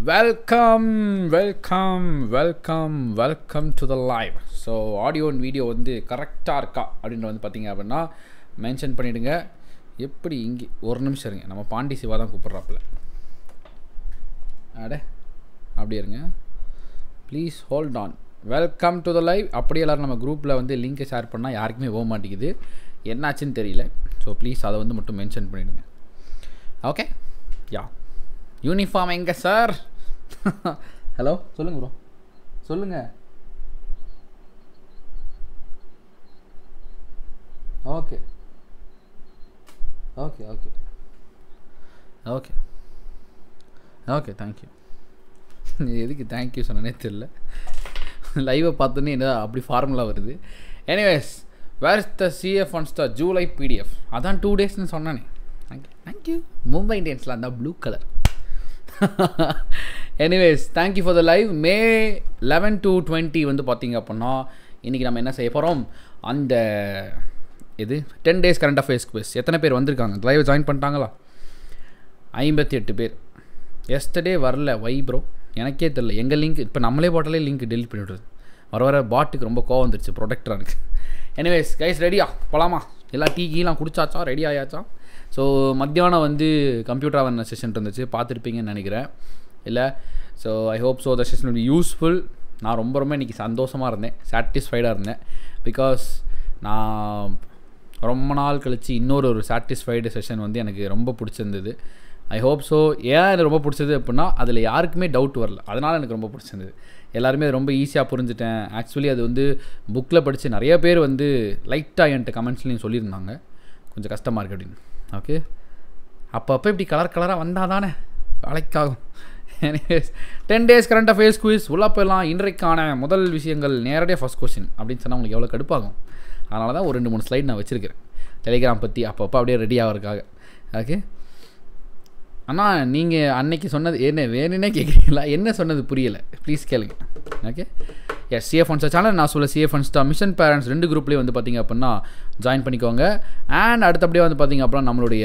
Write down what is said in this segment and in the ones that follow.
Welcome welcome welcome welcome to the live so audio and video வந்து கரெக்டாக இருக்கா அப்படின்னு வந்து பார்த்தீங்க அப்படின்னா மென்ஷன் பண்ணிவிடுங்க எப்படி இங்கே ஒரு நிமிஷம் இருங்க நம்ம பாண்டி சிவா தான் கூப்பிட்றாப்புல அட அப்படியே இருங்க please hold on welcome to the live அப்படியே எல்லோரும் நம்ம குரூப்பில் வந்து லிங்க்கை ஷேர் பண்ணால் யாருக்குமே போக மாட்டேங்குது என்னாச்சுன்னு தெரியல ஸோ ப்ளீஸ் அதை வந்து மட்டும் மென்ஷன் பண்ணிவிடுங்க ஓகே யா யூனிஃபார்ம் எங்கே சார் ஹலோ சொல்லுங்க ப்ரோ சொல்லுங்க okay okay okay okay okay thank you எதுக்கு தேங்க்யூ சொன்னனே தெரில லைவை பார்த்தோன்னே என்ன அப்படி ஃபார்முலா வருது anyways where is the CF one star July PDF அதான் டூ டேஸ்னு சொன்னானே தேங்க்யூ தேங்க்யூ மும்பை இந்தியன்ஸில் அந்த blue colour anyways thank you for the live May eleven to twenty வந்து பார்த்தீங்க அப்படின்னா இன்றைக்கி நம்ம என்ன செய்ய போகிறோம் அந்த இது ten days current affairs quiz எத்தனை பேர் வந்திருக்காங்க லைவ் ஜாயின் பண்ணிட்டாங்களா ஐம்பத்தி எட்டு பேர் எஸ்டர்டே வரல வை ப்ரோ எனக்கே தெரில எங்கள் லிங்க் இப்போ நம்மளே போட்டாலே லிங்க் டெலிட் பண்ணி விடுறது வர வர பாட்டுக்கு ரொம்ப கோவம் வந்துருச்சு ப்ரொடெக்டராக இருக்குது எனிவேஸ் கைஸ் ரெடியா போகலாமா எல்லா டீ கீலாம் குடிச்சாச்சா ரெடி ஆயாச்சா ஸோ மத்தியானம் வந்து கம்ப்யூட்டர் அவேர்னஸ் செஷன் இருந்துச்சு பார்த்துருப்பீங்கன்னு நினைக்கிறேன் இல்லை so I hope so the session be useful நான் ரொம்ப ரொம்ப இன்றைக்கி சந்தோஷமாக இருந்தேன் சாட்டிஸ்ஃபைடாக இருந்தேன் பிகாஸ் நான் ரொம்ப நாள் கழித்து இன்னொரு ஒரு சாட்டிஸ்ஃபைடு செஷன் வந்து எனக்கு ரொம்ப பிடிச்சிருந்தது ஐ ஹோப் ஸோ ஏன் எனக்கு ரொம்ப பிடிச்சது அப்படின்னா அதில் யாருக்குமே டவுட் வரல அதனால் எனக்கு ரொம்ப பிடிச்சிருந்தது எல்லாருமே ரொம்ப ஈஸியாக புரிஞ்சுட்டேன் ஆக்சுவலி அது வந்து புக்கில் படித்து நிறைய பேர் வந்து லைட்டாக என்கிட்ட கமெண்ட்ஸ்லையும் சொல்லியிருந்தாங்க கொஞ்சம் கஷ்டமாக இருக்குது அப்படின்னு ஓகே அப்பப்போ இப்படி கலர் கலராக வந்தால் தானே வேலைக்காகும் anyways ten days current affairs quiz உள்ளே போயிடலாம் இன்றைக்கான முதல் விஷயங்கள் நேரடியாக ஃபஸ்ட் கொஸ்டின் அப்படின்னு சொன்னால் உங்களுக்கு எவ்வளோ கடுப்பாகும் அதனால தான் ஒரு ரெண்டு மூணு ஸ்லைட் நான் வச்சுருக்கிறேன் டெலிகிராம் பற்றி அப்பப்போ அப்படியே ரெடி ஆகிறதுக்காக ஓகே ஆனால் நீங்கள் அன்னைக்கு சொன்னது என்ன வேணுன்னே கேட்குறீங்களா என்ன சொன்னது புரியலை ப்ளீஸ் கேளுங்க okay yes CF ones channel நான் சொல்ல சிஎஃப் ஒன்ஸ் தான் மிஷன் பேரண்ட்ஸ் ரெண்டு குரூப்லேயும் வந்து பார்த்திங்க அப்படின்னா ஜாயின் பண்ணிக்கோங்க அண்ட் அடுத்தபடியே வந்து பார்த்திங்க அப்படின்னா நம்மளுடைய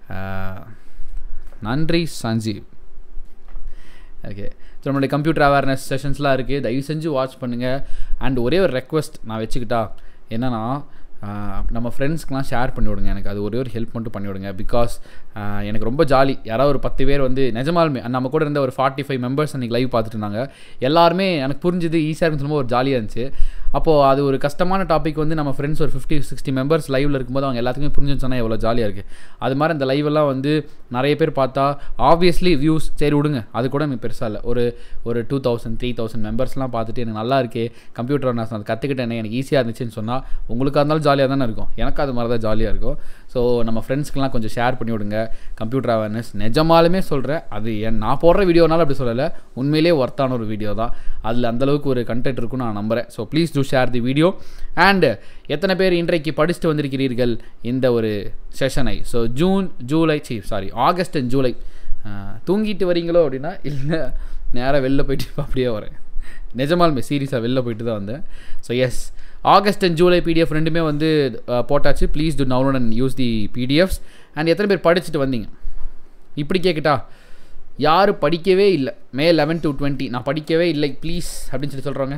நன்றி சஞ்சீவ் ஓகே ஸோ நம்மளுடைய கம்ப்யூட்டர் அவேர்னஸ் செஷன்ஸ்லாம் இருக்குது தயவு செஞ்சு வாட்ச் பண்ணுங்கள் அண்ட் ஒரே ஒரு ரெக்வஸ்ட் நான் வச்சுக்கிட்டா என்னென்னா நம்ம ஃப்ரெண்ட்ஸ்க்கெலாம் ஷேர் பண்ணி விடுங்க எனக்கு அது ஒரே ஒரு ஹெல்ப் மட்டும் பண்ணி விடுங்க பிகாஸ் எனக்கு ரொம்ப ஜாலி யாராவது ஒரு பத்து பேர் வந்து நிஜமாலுமே நம்ம கூட இருந்த ஒரு ஃபார்ட்டி ஃபைவ் மெம்பர்ஸ் அன்றைக்கி லைவ் பார்த்துட்டு இருந்தாங்க எல்லாருமே எனக்கு புரிஞ்சுது ஈஸியாக இருக்குன்னு சொல்லும்போது ஒரு ஜாலியாக இருந்துச்சு அப்போது அது ஒரு கஷ்டமான டாபிக் வந்து நம்ம ஃப்ரெண்ட்ஸ் ஒரு ஃபிஃப்டி சிக்ஸ்டி மெம்பர்ஸ் லைவில் இருக்கும்போது அவங்க எல்லாத்துக்குமே புரிஞ்சுன்னு சொன்னால் எவ்வளோ ஜாலியாக இருக்குது அது மாதிரி அந்த லைவெல்லாம் வந்து நிறைய பேர் பார்த்தா ஆப்வியஸ்லி வியூஸ் சரி விடுங்க அது கூட எனக்கு பெருசாக இல்லை ஒரு ஒரு டூ தௌசண்ட் த்ரீ தௌசண்ட் மெம்பர்ஸ்லாம் பார்த்துட்டு எனக்கு நல்லா இருக்கே கம்ப்யூட்டர் நான் அது கற்றுக்கிட்டேனே எனக்கு ஈஸியாக இருந்துச்சுன்னு சொன்னால் உங்களுக்காக இருந்தாலும் ஜாலியாக தானே இருக்கும் எனக்கு அது மாதிரி தான் ஜாலியாக இருக்கும் ஸோ நம்ம ஃப்ரெண்ட்ஸ்க்கெலாம் கொஞ்சம் ஷேர் பண்ணி விடுங்க கம்ப்யூட்டர் அவேர்னஸ் நிஜமாலுமே சொல்கிறேன் அது என் நான் போடுற வீடியோனாலும் அப்படி சொல்லலை உண்மையிலே ஒர்த்தான ஒரு வீடியோ தான் அதில் அந்தளவுக்கு ஒரு கண்டென்ட் இருக்குன்னு நான் நம்புகிறேன் so please do share the video and எத்தனை பேர் இன்றைக்கு படிச்சுட்டு வந்திருக்கிறீர்கள் இந்த ஒரு செஷனை ஸோ ஜூன் ஜூலை சி சாரி ஆகஸ்ட் அண்ட் ஜூலை தூங்கிட்டு வரீங்களோ அப்படின்னா இல்லை நேராக வெளில போயிட்டு அப்படியே வரேன் நிஜமாலுமே சீரியஸாக வெளில போயிட்டு தான் வந்தேன் so yes August and July PDF ரெண்டுமே வந்து போட்டாச்சு please to download and use the PDFs and எத்தனை பேர் படிச்சுட்டு வந்தீங்க இப்படி கேட்கட்டா யார் படிக்கவே இல்லை மே லெவன் டு டுவெண்ட்டி நான் படிக்கவே இல்லை ப்ளீஸ் அப்படின்னு சொல்லி சொல்கிறாங்க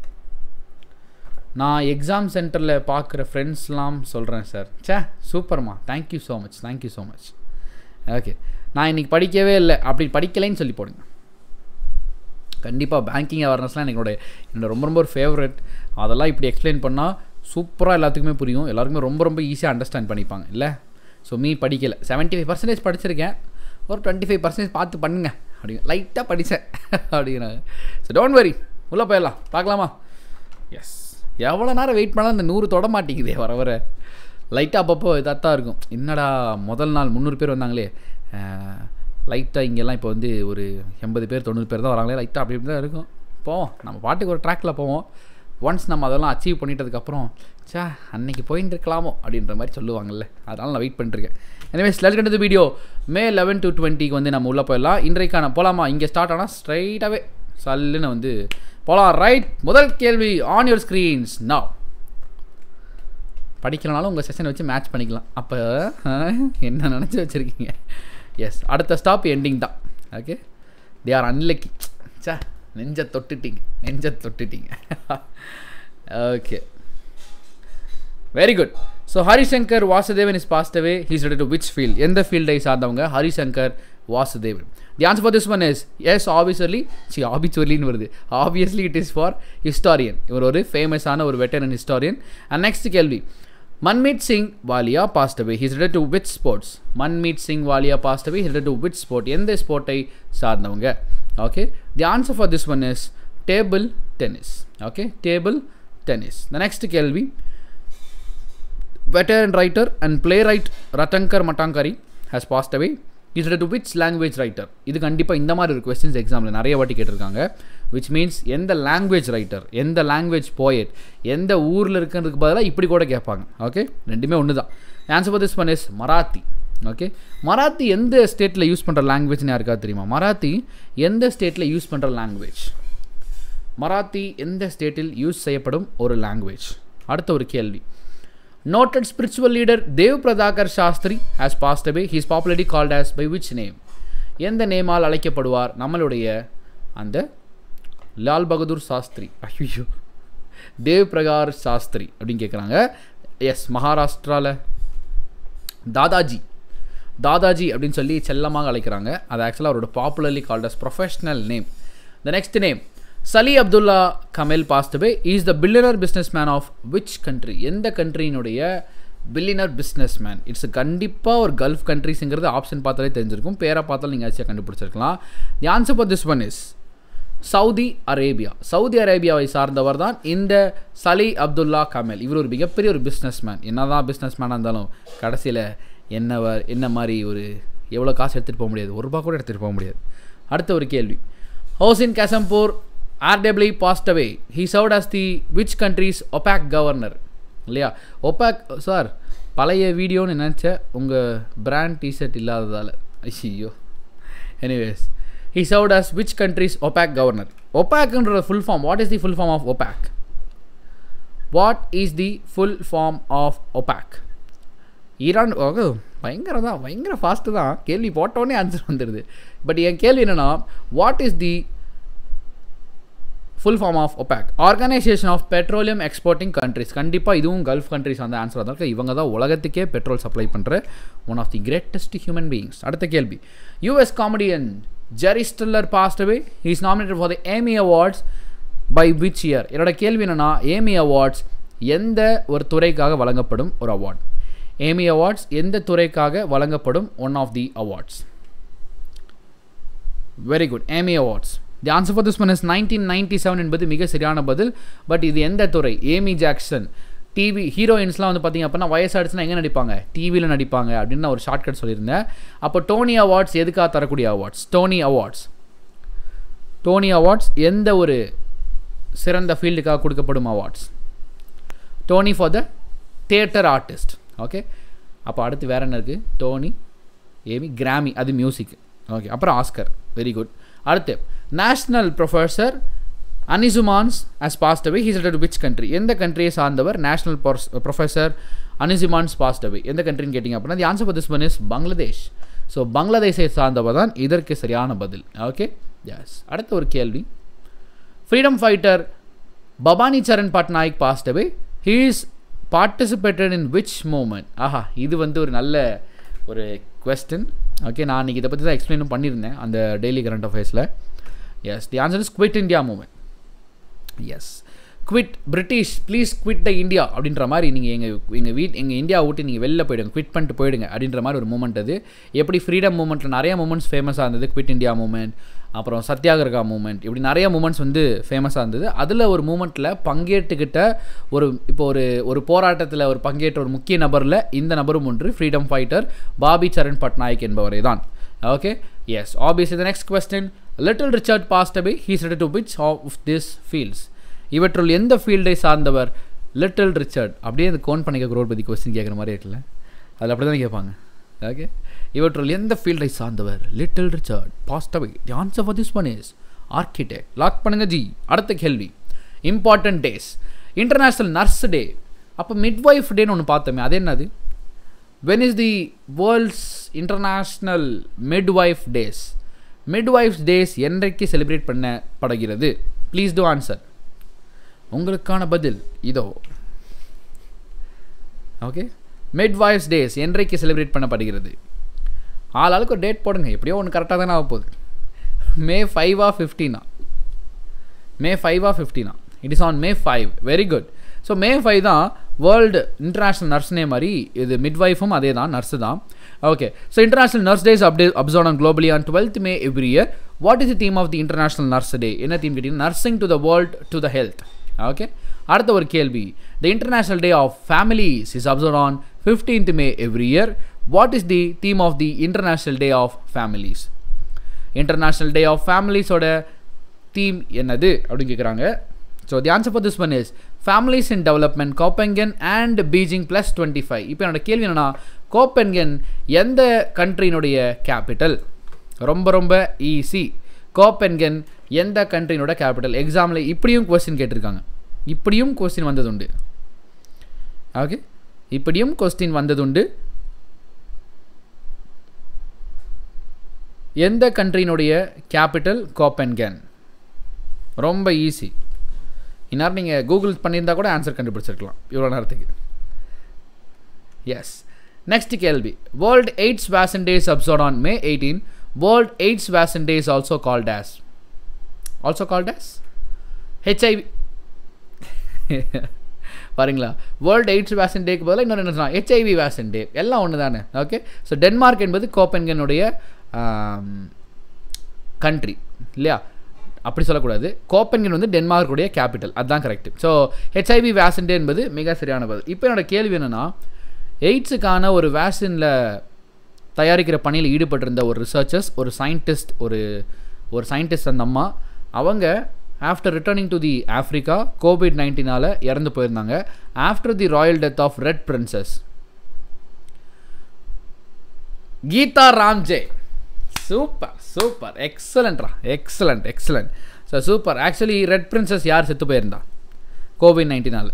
நான் எக்ஸாம் சென்டரில் பார்க்குற ஃப்ரெண்ட்ஸ்லாம் சொல்கிறேன் சார் சே சூப்பர்மா thank you so much thank you so much okay நான் இன்றைக்கி படிக்கவே இல்லை அப்படி படிக்கலைன்னு சொல்லி போடுங்க கண்டிப்பாக பேங்கிங் அவேர்னஸ்லாம் என்னோட என்னோட ரொம்ப ரொம்ப ஒரு ஃபேவரட் அதெல்லாம் இப்படி எக்ஸ்பிளைன் பண்ணால் சூப்பராக எல்லாத்துக்குமே புரியும் எல்லாருக்குமே ரொம்ப ரொம்ப ஈஸியாக அண்டர்ஸ்டாண்ட் பண்ணிப்பாங்க இல்லை ஸோ மீ படிக்கலை செவன்ட்டி ஃபைவ் பர்சன்டேஜ் படிச்சிருக்கேன் ஒரு டுவெண்ட்டி ஃபைவ் பர்சன்டேஜ் பார்த்து பண்ணுங்க அப்படிங்க லைட்டாக படித்தேன் அப்படிங்கிறாங்க ஸோ டோன்ட் வரி உள்ளே போயிடலாம் பார்க்கலாமா எஸ் எவ்வளோ நேரம் வெயிட் பண்ணாலும் இந்த நூறு தொட மாட்டேங்குதே வர வர லைட்டாக அப்பப்போ இதாக தான் இருக்கும் என்னடா முதல் நாள் முந்நூறு பேர் வந்தாங்களே லைட்டாக இங்கெல்லாம் இப்போ வந்து ஒரு எண்பது பேர் தொண்ணூறு பேர் தான் வராங்களே லைட்டாக அப்படி இப்படி தான் இருக்கும் போவோம் நம்ம பாட்டுக்கு ஒரு ட்ராக்கில் போவோம் ஒன்ஸ் நம்ம அதெல்லாம் அச்சீவ் பண்ணிட்டதுக்கப்புறம் சே அன்னைக்கு போயின்னு இருக்கலாமோ அப்படின்ற மாதிரி சொல்லுவாங்கல்ல அதனால் நான் வெயிட் பண்ணிருக்கேன் எனவே ஸ்லெட் கண்டது வீடியோ மே லெவன் டு டுவெண்ட்டிக்கு வந்து நம்ம உள்ளே போயிடலாம் இன்றைக்கான போகலாமா இங்கே ஸ்டார்ட் ஆனால் ஸ்ட்ரைட்டாகவே சல்லுன்னு வந்து போகலாம் ரைட் முதல் கேள்வி ஆன் யுவர் ஸ்க்ரீன்ஸ் நவ் படிக்கலனாலும் உங்கள் செஷனை வச்சு மேட்ச் பண்ணிக்கலாம் அப்போ என்ன நினச்சி வச்சுருக்கீங்க எஸ் அடுத்த ஸ்டாப் எண்டிங் தான் ஓகே தே ஆர் அன்லக்கி சே நெஞ்ச தொட்டுட்டீங்க நெஞ்ச தொட்டுட்டீங்க okay very good so Harishankar Vasudevan is passed away he's ready to which field எந்த ஃபீல்டை சார்ந்தவங்க Harishankar Vasudevan the answer for this one is yes obviously C ஆபிச்சுவர்லின்னு வருது obviously it is for historian இவர் ஒரு ஃபேமஸான ஒரு வெட்டரன் ஹிஸ்டாரியன் அண்ட் நெக்ஸ்ட் கேள்வி Manmeet Singh Walia passed away he's relate to which sports Manmeet Singh Walia passed away he's relate to which sport எந்த ஸ்போர்ட்டை சார்ந்தவங்க okay the answer for this one is table tennis okay table tennis the next கேள்வி veteran writer and playwright Ratnakar Matkari has passed away is to which language writer இது கண்டிப்பாக இந்த மாதிரி ஒரு questions எக்ஸாமில் நிறைய வாட்டி கேட்டிருக்காங்க விச் மீன்ஸ் எந்த லாங்குவேஜ் ரைட்டர் எந்த லாங்குவேஜ் போயட் எந்த ஊரில் இருக்கிறதுக்கு பதிலாக இப்படி கூட கேட்பாங்க ஓகே ரெண்டுமே ஒன்று தான் answer for this one is Marathi okay Marathi எந்த ஸ்டேட்டில் யூஸ் பண்ணுற லாங்குவேஜ்னு யாருக்காவது தெரியுமா மராத்தி எந்த ஸ்டேட்டில் யூஸ் பண்ணுற லாங்குவேஜ் மராத்தி எந்த ஸ்டேட்டில் யூஸ் செய்யப்படும் ஒரு லாங்குவேஜ் அடுத்த ஒரு கேள்வி Noted spiritual leader Dev Pradakar Shastri has passed away. He is popularly called as by which name? எந்த நேமால் அழைக்கப்படுவார் நம்மளுடைய அந்த லால் பகதூர் சாஸ்திரி ஐயோ தேவ் பிரகார் சாஸ்திரி அப்படின்னு கேட்குறாங்க எஸ் மகாராஷ்டிராவில் தாதாஜி தாதாஜி அப்படின்னு சொல்லி செல்லமாக அழைக்கிறாங்க அது ஆக்சுவலாக அவரோட popularly called as professional name the next name Saleh Abdullah Kamel passed away is the billionaire business man of which country எந்த கண்ட்ரியினுடைய பில்லியனர் பிஸ்னஸ் மேன் இட்ஸ் கண்டிப்பாக ஒரு கல்ஃப் கண்ட்ரிஸுங்கிறது ஆப்ஷன் பார்த்தாலே தெரிஞ்சிருக்கும் பேரை பார்த்தாலும் நீங்கள் ஆச்சியாக கண்டுபிடிச்சிருக்கலாம் the answer for this one is Saudi Arabia Saudi அரேபியாவை சார்ந்தவர் தான் இந்த சலி அப்துல்லா கமல் இவர் ஒரு மிகப்பெரிய ஒரு பிஸ்னஸ் மேன் என்ன தான் பிஸ்னஸ் மேனாக இருந்தாலும் கடைசியில் என்னவர் என்ன மாதிரி ஒரு எவ்வளோ காசு எடுத்துகிட்டு போக முடியாது ஒரு ரூபா கூட எடுத்துகிட்டு போக முடியாது அடுத்த ஒரு கேள்வி Hossein Kazempour Ardebili passed away he served as the which countries OPEC governor இல்லையா ஒபேக் சார் பழைய வீடியோன்னு நினச்ச உங்கள் பிராண்ட் டிஷர்ட் இல்லாததால் ஐயோ anyways he served as which countries OPEC governor ஒபேக்ன்ற full form what is the full form of OPEC what is the full form of OPEC Iran ஓ பயங்கரம் தான் பயங்கர ஃபாஸ்ட்டு தான் கேள்வி போட்டோடனே ஆன்சர் வந்துடுது பட் என் கேள்வி என்னென்னா what is the full form of OPEC organisation of petroleum exporting countries கண்டிப்பாக இதுவும் கல்ஃப் கண்ட்ரிஸ் அந்த ஆன்சர் தான் இருக்கு இவங்க தான் உலகத்துக்கே பெட்ரோல் சப்ளை பண்ணுற one of the greatest human beings அடுத்த கேள்வி US comedian Jerry Stiller passed away is nominated for the Emmy awards by which year என்னோட கேள்வி என்னென்னா ஏமி அவார்ட்ஸ் எந்த ஒரு துறைக்காக வழங்கப்படும் ஒரு அவார்ட் ஏமி அவார்ட்ஸ் எந்த துறைக்காக வழங்கப்படும் one of the awards very good Emmy awards the answer for this one is nineteen ninety seven என்பது மிக சரியான பதில் பட் இது எந்த துறை ஏமி ஜாக்சன் டிவி ஹீரோயின்ஸ்லாம் வந்து பார்த்திங்க அப்படின்னா வயசாடுச்சுன்னா எங்கே நடிப்பாங்க டிவியில் நடிப்பாங்க அப்படின்னு நான் ஒரு ஷார்ட்கட் சொல்லியிருந்தேன் அப்போ டோனி அவார்ட்ஸ் எதுக்காக தரக்கூடிய awards Tony awards Tony awards எந்த ஒரு சிறந்த ஃபீல்டுக்காக கொடுக்கப்படும் awards Tony for the theatre artist okay அப்போ அடுத்து வேறு என்ன இருக்குது டோனி ஏமி கிராமி அது மியூசிக் ஓகே அப்புறம் ஆஸ்கர் வெரி குட் அடுத்து national professor Anisuzzaman has passed away he's related which country எந்த கண்ட்ரியை சார்ந்தவர் national professor Anisuzzaman passed away எந்த கண்ட்ரின்னு கேட்டிங்க அப்படின்னா the answer for this one is Bangladesh so பங்களாதேஷை சார்ந்தவர் தான் இதற்கு சரியான பதில் ஓகே எஸ் அடுத்த ஒரு கேள்வி freedom fighter Bhabani Charan Patnaik passed away he is participated in which movement ஆஹா இது வந்து ஒரு நல்ல ஒரு கொஸ்டின் ஓகே நான் இன்றைக்கி இதை பற்றி தான் எக்ஸ்பிளைனும் பண்ணியிருந்தேன் அந்த டெய்லி கரண்ட் அஃபேர்ஸில் yes the answer is quit India movement yes quit British please quit the India அப்படின்ற மாதிரி நீங்கள் எங்கள் எங்கள் வீட் எங்கள் இந்தியா விட்டு நீங்கள் வெளில போயிடுங்க குவிட் பண்ணிட்டு போயிடுங்க அப்படின்ற மாதிரி ஒரு மூமெண்ட் அது எப்படி ஃப்ரீடம் மூமெண்ட்டில் நிறைய மூமெண்ட்ஸ் ஃபேமஸாக இருந்தது குவிட் இந்தியா மூமெண்ட் அப்புறம் சத்யாகிரகா மூமெண்ட் இப்படி நிறைய மூமெண்ட்ஸ் வந்து ஃபேமஸாக இருந்தது அதில் ஒரு மூமெண்ட்டில் பங்கேற்றுக்கிட்ட ஒரு இப்போ ஒரு ஒரு போராட்டத்தில் ஒரு பங்கேற்ற ஒரு முக்கிய நபரில் இந்த நபரும் ஒன்று ஃப்ரீடம் ஃபைட்டர் பாபி சரண் பட்நாயக் என்பவரே தான் okay yes obviously the next question Little Richard passed away he's ready to which of this fields இவற்றுள் எந்த ஃபீல்டை சார்ந்தவர் லிட்டில் ரிச்சர்ட் அப்படியே அந்த கோன் பண்ணிக்க குரோட்பதி கொஸ்டின் கேட்குற மாதிரி இருக்குல்ல அதில் அப்படி தான் கேட்பாங்க ஓகே இவற்றுள் எந்த ஃபீல்டை சார்ந்தவர் Little Richard passed away the answer for this one is architect lock பண்ணுங்க ஜி அடுத்த கேள்வி important days international nurse day அப்போ மிட்வைஃப் டேன்னு ஒன்று பார்த்தோமே அது என்னது when is the world's international midwife days midwives days என்றைக்கு செலிப்ரேட் பண்ணப்படுகிறது ப்ளீஸ் டூ ஆன்சர் உங்களுக்கான பதில் இதோ ஓகே மிட்வைஃப்ஸ் டேஸ் என்றைக்கு செலிப்ரேட் பண்ணப்படுகிறது ஆள் ஆளுக்கு ஒரு டேட் போடுங்க எப்படியோ ஒன்று கரெக்டாக தானே ஆக போகுது மே ஃபைவா ஃபிஃப்டீனா மே ஃபைவா ஃபிஃப்டீனா it is on May five very good so May five தான் வேர்ல்டு இன்டர்நேஷ்னல் நர்ஸ்னே மாதிரி இது மிட்வைஃபும் அதே தான் நர்ஸு தான் okay so international nurse days அப்டே observe on globally on twelfth May every year what is the theme of the international nurse day என்ன தீம் கேட்டீங்கன்னா nursing to the world to the health okay அடுத்த ஒரு கேள்வி the international day of families is observe on fifteenth May every year what is the theme of the international day of families international day of ஃபேமிலிஸோட theme என்னது அப்படின்னு கேட்குறாங்க so the answer for this one is families in development Copenhagen and Beijing plus twenty five இப்போ என்னோட கேள்வி என்னன்னா கோப்பென்கன் எந்த கண்ட்ரியினுடைய கேபிட்டல் ரொம்ப ரொம்ப ஈஸி கோப்பென்கன் எந்த கண்ட்ரியினோட கேபிட்டல் எக்ஸாமில் இப்படியும் கொஸ்டின் கேட்டிருக்காங்க இப்படியும் கொஸ்டின் வந்ததுண்டு ஓகே இப்படியும் கொஸ்டின் வந்ததுண்டு எந்த கண்ட்ரியினுடைய கேபிட்டல் கோப்பென்கன் ரொம்ப ஈஸி இந்நேரம் நீங்கள் கூகுள் பண்ணியிருந்தா கூட ஆன்சர் கண்டுபிடிச்சிருக்கலாம் இவ்வளோ நேரத்துக்கு எஸ் நெக்ஸ்ட் கேள்வி world AIDS vaccine days observe on May eighteen world AIDS vaccine days also called as also called as HIV பாருங்களா வேர்ல்டு எய்ட்ஸ் வேசன் டேக்கு பதிலாக இன்னொரு என்ன சொல்லலாம் ஹெச்ஐவி வேசன் டே எல்லாம் ஒன்று தானே ஓகே ஸோ டென்மார்க் என்பது கோப்பென்கனுடைய கண்ட்ரி இல்லையா அப்படி சொல்லக்கூடாது கோப்பென்கன் வந்து டென்மார்க்குடைய கேபிட்டல் அதுதான் correct so HIV vaccine day என்பது மிக சரியான பதில் இப்போ என்னோட கேள்வி என்னென்னா எய்ட்ஸுக்கான ஒரு வேக்சினில் தயாரிக்கிற பணியில் ஈடுபட்டிருந்த ஒரு ரிசர்ச்சர்ஸ் ஒரு சயின்டிஸ்ட் ஒரு ஒரு சயின்டிஸ்ட் அந்த அம்மா அவங்க after returning to the Africa Covid நைன்டீனால் இறந்து போயிருந்தாங்க after the royal death of red princess கீதா ராம்ஜே சூப்பர் சூப்பர் எக்ஸலண்ட்ரா excellent excellent so super actually red princess யார் செத்து போயிருந்தா கோவிட் நைன்டீனால்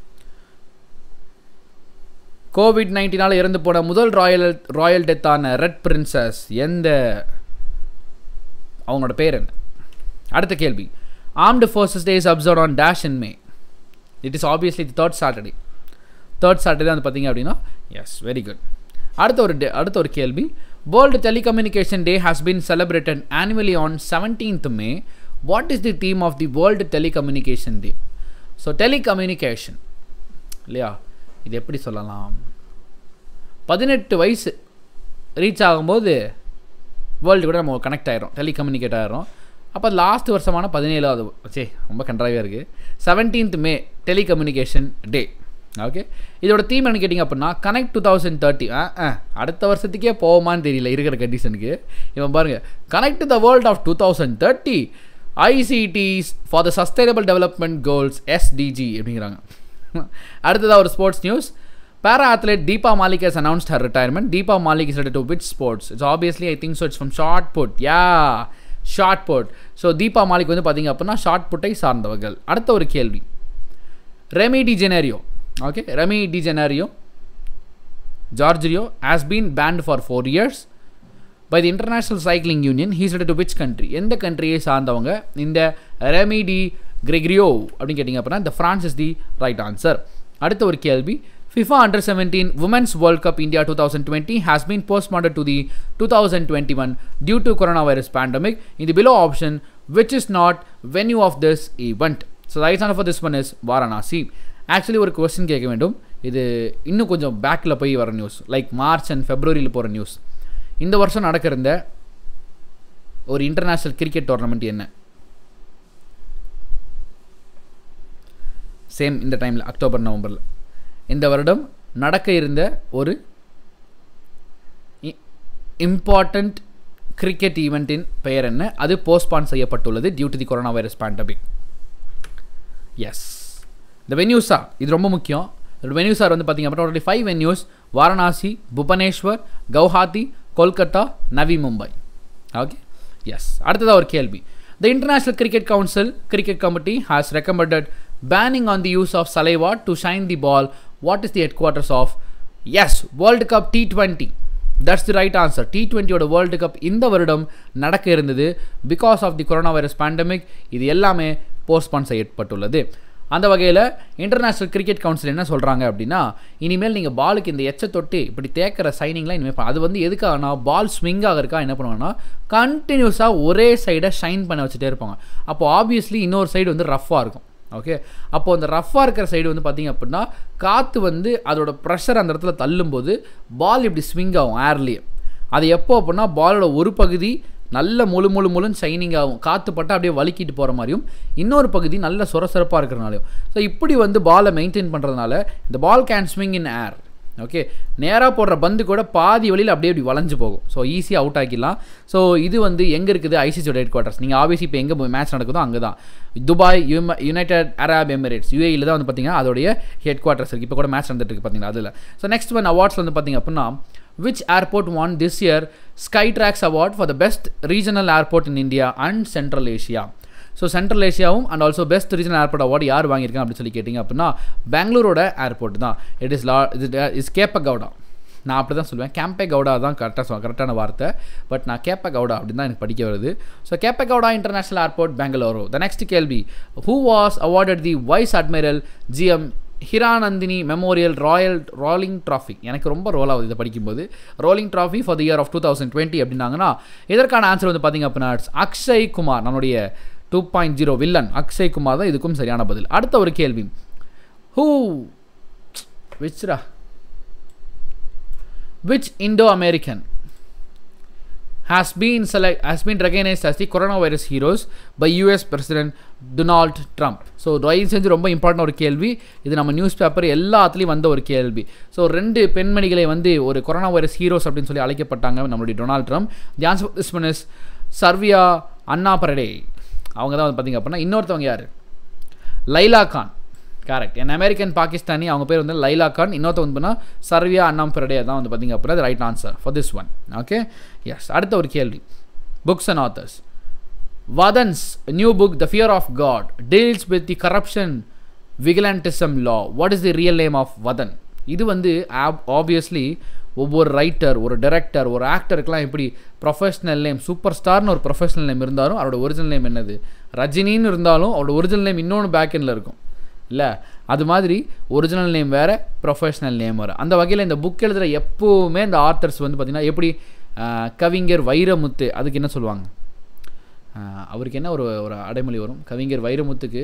கோவிட் நைன்டீனால் இறந்து போன முதல் ராயல் ராயல் டெத்தான ரெட் பிரின்சஸ் எந்த அவங்களோட பேர் என்ன அடுத்த கேள்வி armed forces days observe on dash in May it is obviously the third Saturday third Saturday வந்து பார்த்தீங்க அப்படின்னா எஸ் வெரி குட் அடுத்த ஒரு டே அடுத்த ஒரு கேள்வி world telecommunication day has been celebrated annually on seventeenth May what is the theme of the world telecommunication day so telecommunication இல்லையா இது எப்படி சொல்லலாம் பதினெட்டு வயசு ரீச் ஆகும்போது வேர்ல்டு கூட நம்ம கனெக்ட் ஆகிரும் டெலிகம்யூனிகேட் ஆகிரும் அப்போ லாஸ்ட் வருஷமான பதினேழாவது சே ரொம்ப கன்றாகவே இருக்குது seventeenth May telecommunication day okay இதோட தீம் என்ன கேட்டிங்க அப்படின்னா கனெக்ட் டூ தௌசண்ட் தேர்ட்டி அடுத்த வருஷத்துக்கே போவோமான்னு தெரியல இருக்கிற கண்டிஷனுக்கு இவன் பாருங்கள் connect to the world of two thousand thirty ICTs for the sustainable development goals SDG அப்படிங்கிறாங்க அடுத்ததாக ஒரு sports news para athlete Deepa Malik has announced her retirement Deepa Malik is to which sports it's obviously I think so it's from shot put yeah shot put so Deepa Malik வந்து பார்த்தீங்க அப்படின்னா shot புட்டை சார்ந்தவர்கள் அடுத்த ஒரு கேள்வி ரெமி de Janeiro okay remy di genario giorgio has been banned for four years by the international cycling union he's related to which country எந்த கண்ட்ரியை சார்ந்தவங்க இந்த ரெமி டி கிரெக்ரியோ அப்படின்னு கேட்டிங்க அப்படின்னா இந்த France is the right answer அடுத்த ஒரு கேள்வி FIFA Under 17 Women's World Cup India 2020 has been postponed to the 2021 due to coronavirus pandemic. In the below option, which is not venue of this event. So the right answer for this one is Varanasi. Actually ஒரு question கேட்க வேண்டும் இது இன்னும் கொஞ்சம் பேக்கில் போய் வர news like March and ஃபெப்ரவரியில் போகிற நியூஸ் இந்த வருஷம் நடக்கிற ஒரு இன்டர்நேஷ்னல் கிரிக்கெட் டோர்னமெண்ட் என்ன சேம் இந்த டைமில் அக்டோபர் நவம்பரில் இந்த வருடம் நடக்க இருந்த ஒரு இம்பார்ட்டண்ட் கிரிக்கெட் ஈவெண்ட்டின் பெயர் என்ன அது போஸ்ட்பான் செய்யப்பட்டுள்ளது due to the corona virus pandemic yes இந்த வென்யூஸா இது ரொம்ப முக்கியம் வென்யூஸ் ஆர் வந்து பார்த்திங்க அப்படின்னா five venues Varanasi Bhubaneswar Guwahati Kolkata Navi Mumbai okay yes அடுத்ததாக ஒரு கேள்வி the international cricket council cricket committee has recommended banning on the use of saliva to shine the ball what is the headquarters of yes world cup T twenty that's the right answer T டுவெண்ட்டியோட world cup இந்த வருடம் நடக்க இருந்தது because of the corona virus pandemic இது எல்லாமே postpone செய்யப்பட்டுள்ளது அந்த வகையில் இன்டர்நேஷ்னல் கிரிக்கெட் கவுன்சில் என்ன சொல்கிறாங்க அப்படின்னா இனிமேல் நீங்கள் பாலுக்கு இந்த எச்ச தொட்டு இப்படி தேக்கிற சைனிங்லாம் இனிமேல் ப- அது வந்து எதுக்காகனா பால் ஸ்விங் ஆகிறக்கா என்ன பண்ணுவாங்கன்னா கண்டினியூஸாக ஒரே சைடை ஷைன் பண்ண வச்சுட்டே இருப்பாங்க அப்போ ஆப்வியஸ்லி இன்னொரு சைடு வந்து ரஃப்பாக இருக்கும் ஓகே அப்போ அந்த ரஃப்பாக இருக்கிற சைடு வந்து பார்த்தீங்க அப்படின்னா காற்று வந்து அதோட ப்ரெஷர் அந்த இடத்துல தள்ளும்போது பால் இப்படி ஸ்விங் ஆகும் ஏர்லேயே அது எப்போ அப்படின்னா பாலோட ஒரு பகுதி நல்ல முழு முழு முழுன்னு ஷைனிங் ஆகும் காற்று பட்டு அப்படியே வலிக்கிட்டு போகிற மாதிரியும் இன்னொரு பகுதி நல்ல சுரசுரப்பாக இருக்கிறனாலையும் ஸோ இப்படி வந்து பாலை மெயின்டைன் பண்ணுறதுனால இந்த ball can swing in air okay நேராக போடுற பந்து கூட பாதி வழியில் அப்படியே இப்படி வளைஞ்சு போகும் ஸோ ஈஸியாக அவுட் ஆக்கிடலாம் ஸோ இது வந்து எங்கே இருக்குது ஐசிசியோட ஹெட் குவார்ட்டர்ஸ் நீங்கள் ஆபியஸ்லி இப்போ எங்கே மேட்ச் நடக்குதோ அங்கே தான் துபாய் யும யுனைடெட் அரப் எமிரேட்ஸ் யூஏயில் தான் வந்து பார்த்தீங்கன்னா அதோடைய ஹெட் குவார்ட்டர்ஸ் இருக்குது இப்போ கூட மேட்ச் நடந்துட்டு இருக்கு பார்த்தீங்கன்னா அதில் ஸோ நெக்ஸ்ட் ஒன் அவார்ட்ஸ் வந்து பார்த்தீங்க அப்படின்னா which airport won this year Skytrax award for the best regional airport in India and Central Asia so Central ஏஷியாவும் and also best regional airport award யார் வாங்கியிருக்காங்க அப்படின்னு சொல்லி கேட்டிங்க அப்படின்னா பெங்களூரோட ஏர்போர்ட் தான் இட் இஸ் லா இது இஸ் கேப்பகவுடா நான் அப்படி தான் சொல்லுவேன் கேம்பே கவுடா தான் கரெக்டாக சொல்லுவேன் கரெக்டான வார்த்தை பட் நான் கேப்ப கவுடா அப்படின்னு தான் எனக்கு படிக்க வருது so Kempegowda international airport Bengaluru the next கேள்வி who was awarded the vice admiral GM Hiranandani memorial royal rolling trophy எனக்கு ரொம்ப ரோல் ஆகுது இதை படிக்கும்போது rolling trophy for the year of two thousand twenty அப்படின்னாங்கன்னா இதற்கான ஆன்சர் வந்து பார்த்தீங்க அப்படின்னா it's அக்ஷய் குமார் நம்மளுடைய two point zero villain Akshay Kumar தான் இதுக்கும் சரியான பதில் அடுத்த ஒரு கேள்வி ஹூ விச்ரா which Indo-American has been select has been recognized as the coronavirus heroes by US President Donald Trump so தயவு செஞ்சு ரொம்ப இம்பார்ட்டன்ட் ஒரு கேள்வி இது நம்ம நியூஸ் பேப்பர் எல்லாத்துலேயும் வந்த ஒரு கேள்வி ஸோ ரெண்டு பெண்மணிகளை வந்து ஒரு கொரோனா வைரஸ் ஹீரோஸ் அப்படின்னு சொல்லி அழைக்கப்பட்டாங்க நம்மளுடைய Donald Trump the answer this one is சர்வியா அண்ணா பரடே அவங்க தான் வந்து பார்த்தீங்க அப்படின்னா இன்னொருத்தவங்க யார் Laila Khan correct an American Pakistani அவங்க பேர் வந்து லைலா கான் இன்னொருத்த வந்து பண்ணால் சர்வியா அண்ணாம் பிரடே தான் வந்து பார்த்தீங்க அப்படின்னா right answer for this one okay yes அடுத்த ஒரு கேள்வி books and authors Vatan's new book the fear of God deals with the corruption vigilantism லா what is the real name of Vatan இது வந்து ஆப்வியஸ்லி ஒவ்வொரு ரைட்டர் ஒரு டைரக்டர் ஒரு ஆக்டருக்கெலாம் எப்படி ப்ரொஃபஷனல் நேம் சூப்பர் ஸ்டார்னு ஒரு ப்ரொஃபஷனல் நேம் இருந்தாலும் அவரோட ஒரிஜினல் நேம் என்னது ரஜினின்னு இருந்தாலும் அவரோட ஒரிஜினல் நேம் இன்னொன்று பேக்கெண்டில் இருக்கும் இல்லை அது மாதிரி ஒரிஜினல் நேம் வேறு ப்ரொஃபஷனல் நேம் வேறு அந்த வகையில் இந்த புக் எழுதுகிற எப்போவுமே இந்த ஆத்தர்ஸ் வந்து பார்த்திங்கன்னா எப்படி ஆஹ், கவிஞர் வைரமுத்து அதுக்கு என்ன சொல்லுவாங்க ஆஹ், அவருக்கு என்ன ஒரு ஒரு அடைமொழி வரும் கவிஞர் வைரமுத்துக்கு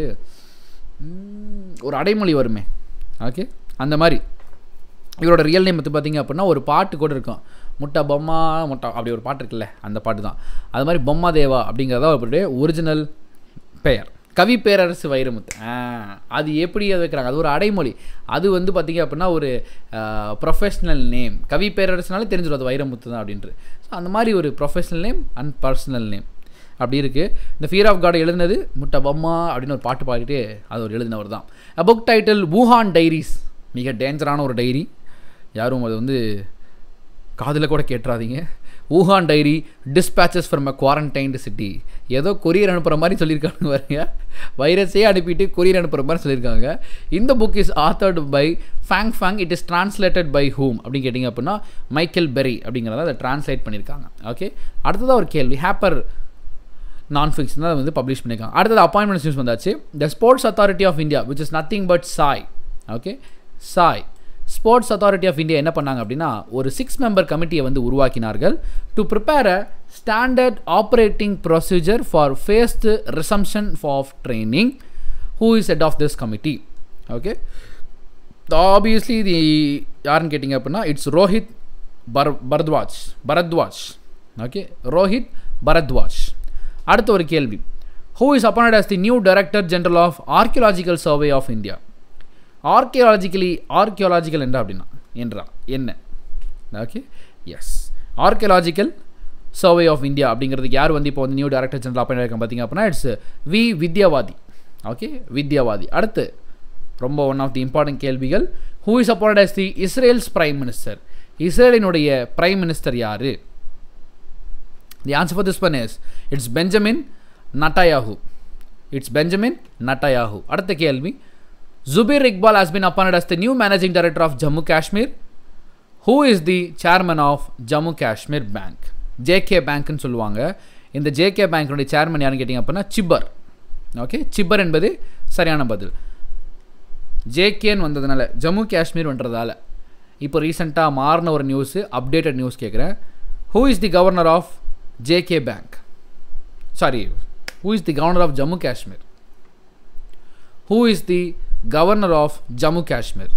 ம், ஒரு அடைமொழி வருமே ஓகே அந்த மாதிரி இவரோட ரியல் நேம் பற்றி பார்த்தீங்க அப்படின்னா ஒரு பாட்டு கூட இருக்கும் முட்டை பொம்மா முட்டை அப்படி ஒரு பாட்டு இருக்குல்ல அந்த பாட்டு தான் அது மாதிரி பொம்மா தேவா அப்படிங்கிறதா அவருடைய ஒரிஜினல் பெயர் கவி பேரரசு வைரமுத்து ஆ, அது எப்படி அதை வைக்கிறாங்க அது ஒரு அடைமொழி அது வந்து பார்த்தீங்க அப்படின்னா ஒரு ப்ரொஃபஷ்னல் நேம் கவி பேரரசுனாலே தெரிஞ்சிடும் அது வைரமுத்து தான் அப்படின்ட்டு ஸோ அந்த மாதிரி ஒரு professional name and personal name அப்படி இருக்குது இந்த ஃபியர் ஆஃப் காட் எழுதினது முட்டை பொம்மா அப்படின்னு ஒரு பாட்டு பாடிட்டு அது ஒரு எழுதினவர் தான் புக் டைட்டில் வூஹான் டைரிஸ் மிக டேஞ்சரான ஒரு டைரி யாரும் அது வந்து காதில் கூட கேட்டுறாதீங்க Wuhan diary dispatches from a quarantined city ஏதோ கொரியர் அனுப்புகிற மாதிரி சொல்லியிருக்காங்க பாருங்க வைரஸே அனுப்பிட்டு கொரியர் அனுப்புகிற மாதிரி சொல்லியிருக்காங்க இந்த book is authored by Fang Fang it is translated by whom அப்படின்னு கேட்டிங்க அப்படின்னா மைக்கேல் பெரி அப்படிங்கிறத அதை டிரான்ஸ்லேட் பண்ணியிருக்காங்க ஓகே அடுத்ததாக ஒரு கேள்வி ஹேப்பர் நான் ஃபிக்ஷன் தான் வந்து பப்ளிஷ் பண்ணியிருக்காங்க அடுத்தது அப்பாயின்மெண்ட் நியூஸ் வந்தாச்சு the sports authority of India which is nothing but SAI okay SAI sports authority of India என்ன பண்ணாங்க அப்படின்னா ஒரு சிக்ஸ் மெம்பர் கமிட்டியை வந்து உருவாக்கினார்கள் to prepare a standard operating procedure for phased resumption of training who is head of this committee okay obviously இது யாருன்னு கேட்டிங்க அப்படின்னா இட்ஸ் ரோஹித் பர் பரத்வாஜ் பரத்வாஜ் ஓகே ரோஹித் பரத்வாஜ் அடுத்த ஒரு கேள்வி who is appoint as the new director general of archaeological survey of India archaeologically archaeological என்ன அப்படின்னா என்றா என்ன okay yes archaeological survey of India அப்படிங்கிறதுக்கு யார் வந்து இப்போ வந்து நியூ டைரக்டர் ஜெனரல் அப்பாயிண்ட் இருக்காங்க பார்த்தீங்க அப்படின்னா it's V Vidyavathi okay Vidyavathi அடுத்து ரொம்ப ஒன் ஆஃப் தி இம்பார்ட்டன்ட் கேள்விகள் who is appoint as the Israel's prime minister இஸ்ரேலினுடைய பிரைம் மினிஸ்டர் யாரு the answer for this one is it's Benjamin Netanyahu it's Benjamin Netanyahu அடுத்த கேள்வி Zubair Iqbal has been appointed as the new managing director of Jammu Kashmir who is the chairman of Jammu Kashmir bank JK பேங்க்னு சொல்லுவாங்க இந்த JK பேங்க்கினுடைய chairman யாருன்னு கேட்டிங்க அப்படின்னா சிப்பர் okay சிப்பர் என்பது சரியான பதில் ஜேகேன்னு வந்ததுனால ஜம்மு காஷ்மீர்ன்றதால இப்போ ரீசெண்டாக மாறின ஒரு நியூஸு அப்டேட்டட் நியூஸ் கேட்குறேன் who is the governor of JK bank sorry who is the governor of Jammu Kashmir who is the governor of Jammu Kashmir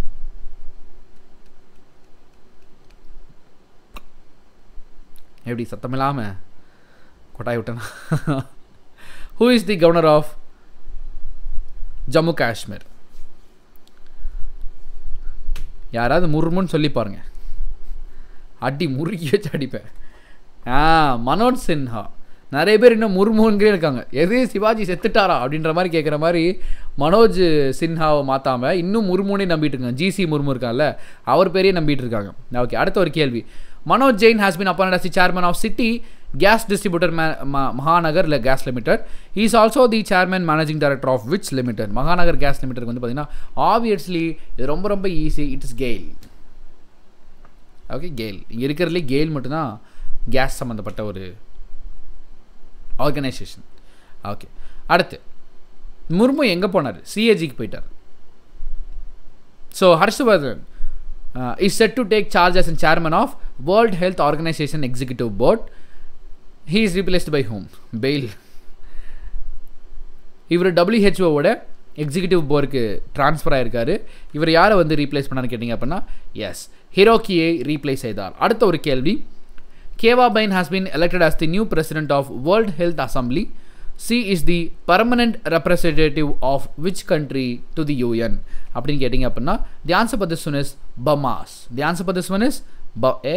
எப்படி சத்தமில்லாமல் கொட்டாய் விட்டேனா who is the governor of Jammu Kashmir யாராவது முர்முன்னு சொல்லி பாருங்க அடி முறுக்கி வச்சு அடிப்பேன் ஆ மனோஜ் சின்ஹா நிறைய பேர் இன்னும் முர்முன்கிறே இருக்காங்க எது சிவாஜி செத்துட்டாரா அப்படின்ற மாதிரி கேட்குற மாதிரி மனோஜ் சின்ஹாவை மாற்றாமல் இன்னும் முர்முனே நம்பிட்டு இருக்காங்க ஜிசி முர்மு இருக்காங்கல்ல அவர் பேரையே நம்பிட்டு இருக்காங்க ஓகே அடுத்த ஒரு கேள்வி Manoj Jain has been appoint as the chairman of city gas distributor Ma- Ma- Mahanagar இல்லை gas limited is also the chairman managing director of which limited Mahanagar gas limited வந்து பார்த்தீங்கன்னா ஆப்வியஸ்லி இது ரொம்ப ரொம்ப easy it is GAIL okay GAIL இங்கே இருக்கிறதுலே கெயில் மட்டும்தான் கேஸ் சம்மந்தப்பட்ட ஒரு ஆர்கனைசேஷன் ஓகே அடுத்து முர்மு எங்கே போனார் சிஏஜிக்கு போயிட்டார் so Harshvardhan is set to take charge as an chairman of world health organisation executive board he is replaced by hmm பெயில் இவர் டபிள்யூஹெச்ஓவோட எக்ஸிக்யூட்டிவ் போர்டுக்கு ட்ரான்ஸ்ஃபர் ஆயிருக்காரு இவர் யாரை வந்து ரீப்ளேஸ் பண்ணான்னு கேட்டிங்க அப்படின்னா எஸ் ஹிரோக்கியை ரீப்ளேஸ் செய்தார் அடுத்த ஒரு கேள்வி Keva Bain has been elected as the new president of World Health Assembly. C is the permanent representative of which country to the UN? அப்படின்னு கேட்டிங்க அப்படின்னா the answer for this one is Bahamas the answer for this one is ப ஏ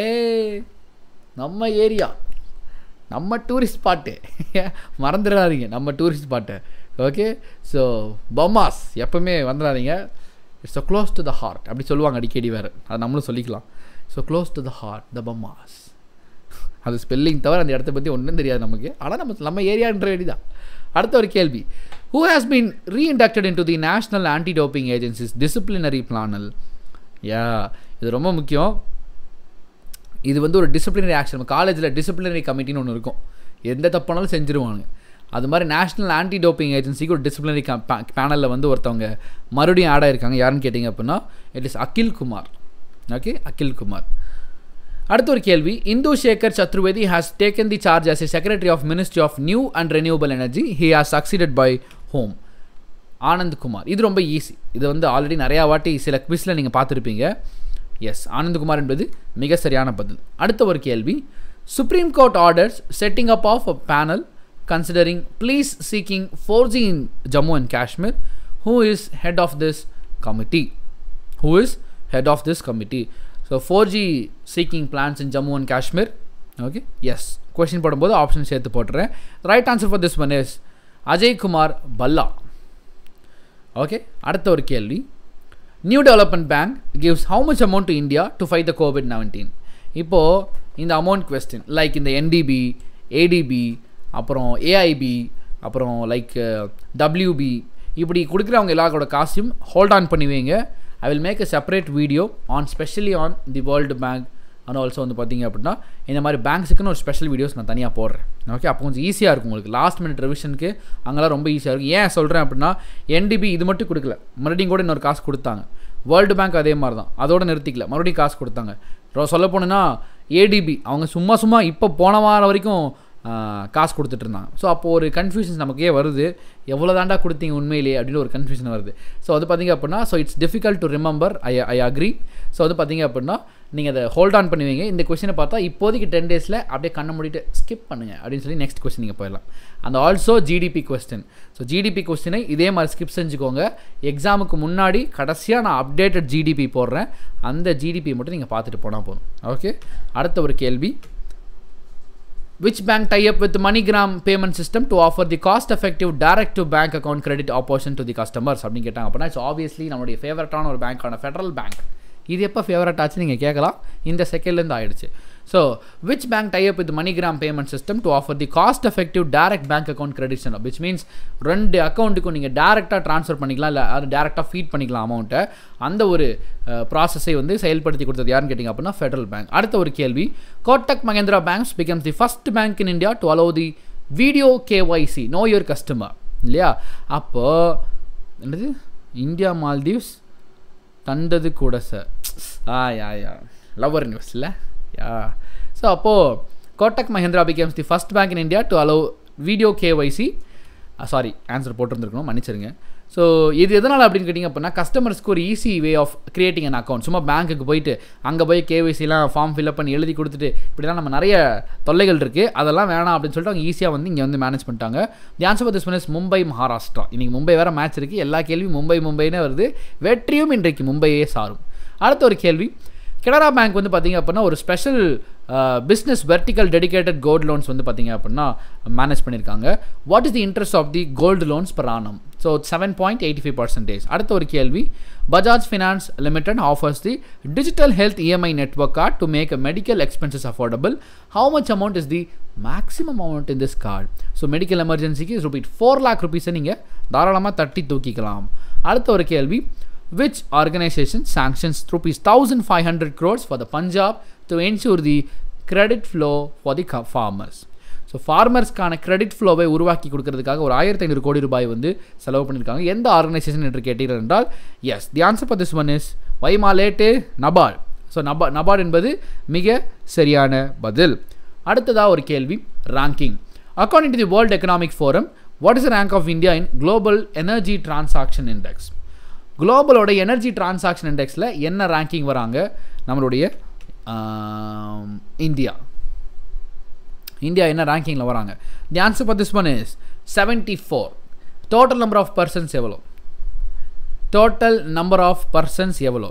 நம்ம area நம்ம tourist spot மறந்துடாதீங்க நம்ம tourist spot okay so Bahamas எப்பவுமே வந்துடாதீங்க it's a close to the heart அப்படி சொல்லுவாங்க அடிக்கடி வேறு அதை நம்மளும் சொல்லிக்கலாம் so close to the heart the Bahamas அது ஸ்பெல்லிங் தவிர அந்த இடத்த பற்றி ஒன்றும் தெரியாது நமக்கு ஆனால் நம்ம நம்ம ஏரியான்ற வேண்டி தான் அடுத்த ஒரு கேள்வி who has been reinducted into the national anti doping agencies disciplinary panel yeah இது ரொம்ப முக்கியம் இது வந்து ஒரு டிசிப்ளினரி ஆக்ஷன் நம்ம காலேஜில் டிசிப்ளினரி கமிட்டின்னு ஒன்று இருக்கும் எந்த தப்பானாலும் செஞ்சுருவாங்க அது மாதிரி நேஷனல் ஆன்டி டோப்பிங் ஏஜென்சிக்கு ஒரு டிசிப்ளினரி பேனலில் வந்து ஒருத்தவங்க மறுபடியும் ஆட் ஆயிருக்காங்க யாருன்னு கேட்டிங்க அப்படின்னா it is Akhil Kumar okay Akhil Kumar அடுத்த ஒரு கேள்வி Indu Shekhar Chaturvedi has taken the charge as a secretary of ministry of new and renewable energy he has succeeded by hmm Anand Kumar இது ரொம்ப ஈஸி இது வந்து ஆல்ரெடி நிறையா வாட்டி சில குவிஸில் நீங்கள் பார்த்துருப்பீங்க எஸ் ஆனந்த்குமார் என்பது மிக சரியான பதில் அடுத்த ஒரு கேள்வி supreme court orders setting up of a panel considering pleas seeking four G in Jammu and Kashmir who is head of this committee who is head of this committee so four G seeking plans in Jammu and Kashmir okay yes question போடும்போது option சேர்த்து போட்டுறேன் right answer for this one is Ajay Kumar Bhalla okay அடுத்த ஒரு கேள்வி new development bank gives how much amount to India to fight the COVID nineteen இப்போது இந்த amount question like இந்த NDB ADB அப்புறம் ஏஐபி அப்புறம் லைக் டபிள்யூபி இப்படி கொடுக்குறவங்க எல்லாரோட காசையும் ஹோல்ட் ஆன் பண்ணி வைங்க I will make a separate video on specially on the world bank and also வந்து பார்த்தீங்க அப்படின்னா இந்த மாதிரி பேங்க்ஸுக்குன்னு ஒரு ஸ்பெஷல் வீடியோஸ் நான் தனியாக போடுறேன் ஓகே அப்போ கொஞ்சம் ஈஸியாக இருக்கும் உங்களுக்கு லாஸ்ட் மினிட் ரிவிஷனுக்கு அங்கெல்லாம் ரொம்ப ஈஸியாக இருக்கும் ஏன் சொல்கிறேன் அப்படின்னா என்டிபி இது மட்டும் கொடுக்கல மறுபடியும் கூட இன்னொரு காசு கொடுத்தாங்க வேர்ல்டு பேங்க் அதே மாதிரி தான் அதோட நிறுத்திக்கல மறுபடியும் காசு கொடுத்தாங்க சொல்ல போனோன்னா ஏடிபி அவங்க சும்மா சும்மா இப்போ போன வாரம் வரைக்கும் காசு கொடுத்துட்டு இருந்தாங்க ஸோ அப்போது ஒரு கன்ஃபியூஷன்ஸ் நமக்கே வருது எவ்வளோ தாண்டா கொடுத்தீங்க உண்மையிலேயே அப்படின்னு ஒரு கன்ஃபியூஷன் வருது ஸோ அது பார்த்தீங்க அப்படின்னா so it's difficult to remember I I agree so வந்து பார்த்தீங்க அப்படின்னா நீங்கள் அதை ஹோல்ட் ஆன் பண்ணுவீங்க இந்த கொஸ்டினை பார்த்தா இப்போதைக்கு டென் டேஸில் அப்படியே கண்ணை மூடிட்டு ஸ்கிப் பண்ணுங்கள் அப்படின்னு சொல்லி நெக்ஸ்ட் கொஸ்டின் நீங்கள் போயிடலாம் அந்த also GDP question so GDP கொஸ்டினை இதே மாதிரி ஸ்கிப் செஞ்சுக்கோங்க எக்ஸாமுக்கு முன்னாடி கடைசியாக நான் அப்டேட்டட் ஜிடிபி போடுறேன் அந்த ஜிடிபி மட்டும் நீங்கள் பார்த்துட்டு போனால் போதும் ஓகே அடுத்த ஒரு கேள்வி which bank tie up with MoneyGram payment system to offer the cost effective direct to bank account credit option to the customers அப்படின்னு கேட்டாங்க அப்படின்னா இட்ஸ் ஆப்வியஸ்லி நம்மளுடைய ஃபேவரட்டான ஒரு பேங்க்கான ஃபெடரல் பேங்க் இது எப்போ ஃபேவரட் ஆச்சு நீங்கள் கேட்கலாம் இந்த செகண்ட்லேருந்து ஆயிடுச்சு so which bank tie up with MoneyGram payment system to offer the cost effective direct bank account credit sent which means ரெண்டு அக்கௌண்ட்டுக்கும் நீங்கள் டேரெக்டாக ட்ரான்ஸ்ஃபர் பண்ணிக்கலாம் இல்லை அது டேரெக்டாக ஃபீட் பண்ணிக்கலாம் அமௌண்ட்டை அந்த ஒரு ப்ராசஸை வந்து செயல்படுத்தி கொடுத்தது யாருன்னு கேட்டிங்க அப்படின்னா ஃபெடரல் பேங்க் அடுத்த ஒரு கேள்வி Kotak Mahindra banks becomes the first bank in India to allow the video KYC know your customer இல்லையா அப்போ என்னது இந்தியா மால்தீவ்ஸ் தந்தது கூட சார் ஆ யா யா லவர் நியூஸ் இல்லை யா ஸோ அப்போது Kotak Mahindra becomes the first bank in India to allow video KYC sorry answer போட்டிருந்துருக்கணும் மன்னிச்சிருங்க ஸோ இது எதனால் அப்படின்னு கேட்டிங்க அப்படின்னா கஸ்டமர்ஸ்க்கு ஒரு easy way of creating an account சும்மா பேங்க்குக்கு போயிட்டு அங்கே போய் கேவைசிலாம் ஃபார்ம் ஃபில்அப் பண்ணி எழுதி கொடுத்துட்டு இப்படிலாம் நம்ம நிறைய தொல்லைகள் இருக்குது அதெல்லாம் வேணாம் அப்படின்னு சொல்லிட்டு அவங்க ஈஸியாக வந்து இங்கே வந்து மேனேஜ் பண்ணிட்டாங்க தி ஆன்சர் திஸ் மினிஸ் மும்பை மகாராஷ்டிரா இன்றைக்கி மும்பை வேறு மேட்ச் இருக்குது எல்லா கேள்வியும் மும்பை மும்பைனே வருது வெற்றியும் இன்றைக்கு மும்பையே சாரும் அடுத்த ஒரு கேள்வி கனரா பேங்க் வந்து பார்த்திங்க அப்படின்னா ஒரு special business vertical dedicated gold loans வந்து பார்த்திங்க அப்படின்னா மேனேஜ் பண்ணியிருக்காங்க what is the interest of the gold loans per annum so seven point eighty five percentage அடுத்த ஒரு கேள்வி Bajaj finance limited offers the digital health EMI network card to make a medical expenses affordable how much amount is the maximum amount in this card so medical எமர்ஜென்சிக்கு rupees four lakh ருபீஸை நீங்கள் தாராளமாக தட்டி தூக்கிக்கலாம் அடுத்த ஒரு கேள்வி which organization sanctions rupees 1500 crores for the Punjab to ensure the credit flow for the farmers so ஃபார்மர்ஸ்க்கான credit ஃப்ளோவை உருவாக்கி கொடுக்கறதுக்காக ஒரு ஆயிரத்தி ஐநூறு கோடி ரூபாய் வந்து செலவு பண்ணியிருக்காங்க எந்த ஆர்கனைசேஷன் என்று கேட்டீர்கள் என்றால் yes the answer for this one is வைமா லேட்டு நபார்ட் ஸோ நபா நபார்ட் என்பது மிக சரியான பதில் அடுத்ததாக ஒரு கேள்வி ranking according to the world economic forum what is rank of India in global energy transaction index குளோபலோட எனர்ஜி டிரான்சாக்ஷன் இண்டெக்ஸில் என்ன ரேங்கிங் வராங்க நம்மளுடைய இந்தியா இந்தியா என்ன ரேங்கிங்கில் வராங்க the answer for this one is seventy four total number of persons எவ்வளோ total number of persons எவ்வளோ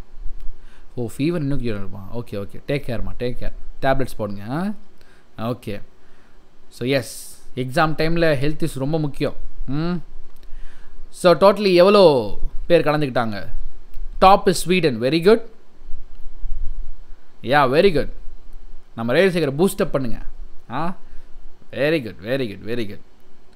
ஓ ஃபீவர் இன்னும் கீழே இருப்பான் ஓகே ஓகே டேக் கேர்மா டேக் கேர் டேப்லெட்ஸ் போடுங்க ஓகே ஸோ எஸ் எக்ஸாம் டைமில் ஹெல்த் இஸ் ரொம்ப முக்கியம் ம் ஸோ டோட்டலி எவ்வளோ பேர் கலந்துக்கிட்டாங்க top is Sweden very good yeah very good நம்ம ரயில் சேகரை பூஸ்டப் பண்ணுங்க ah very good very good very good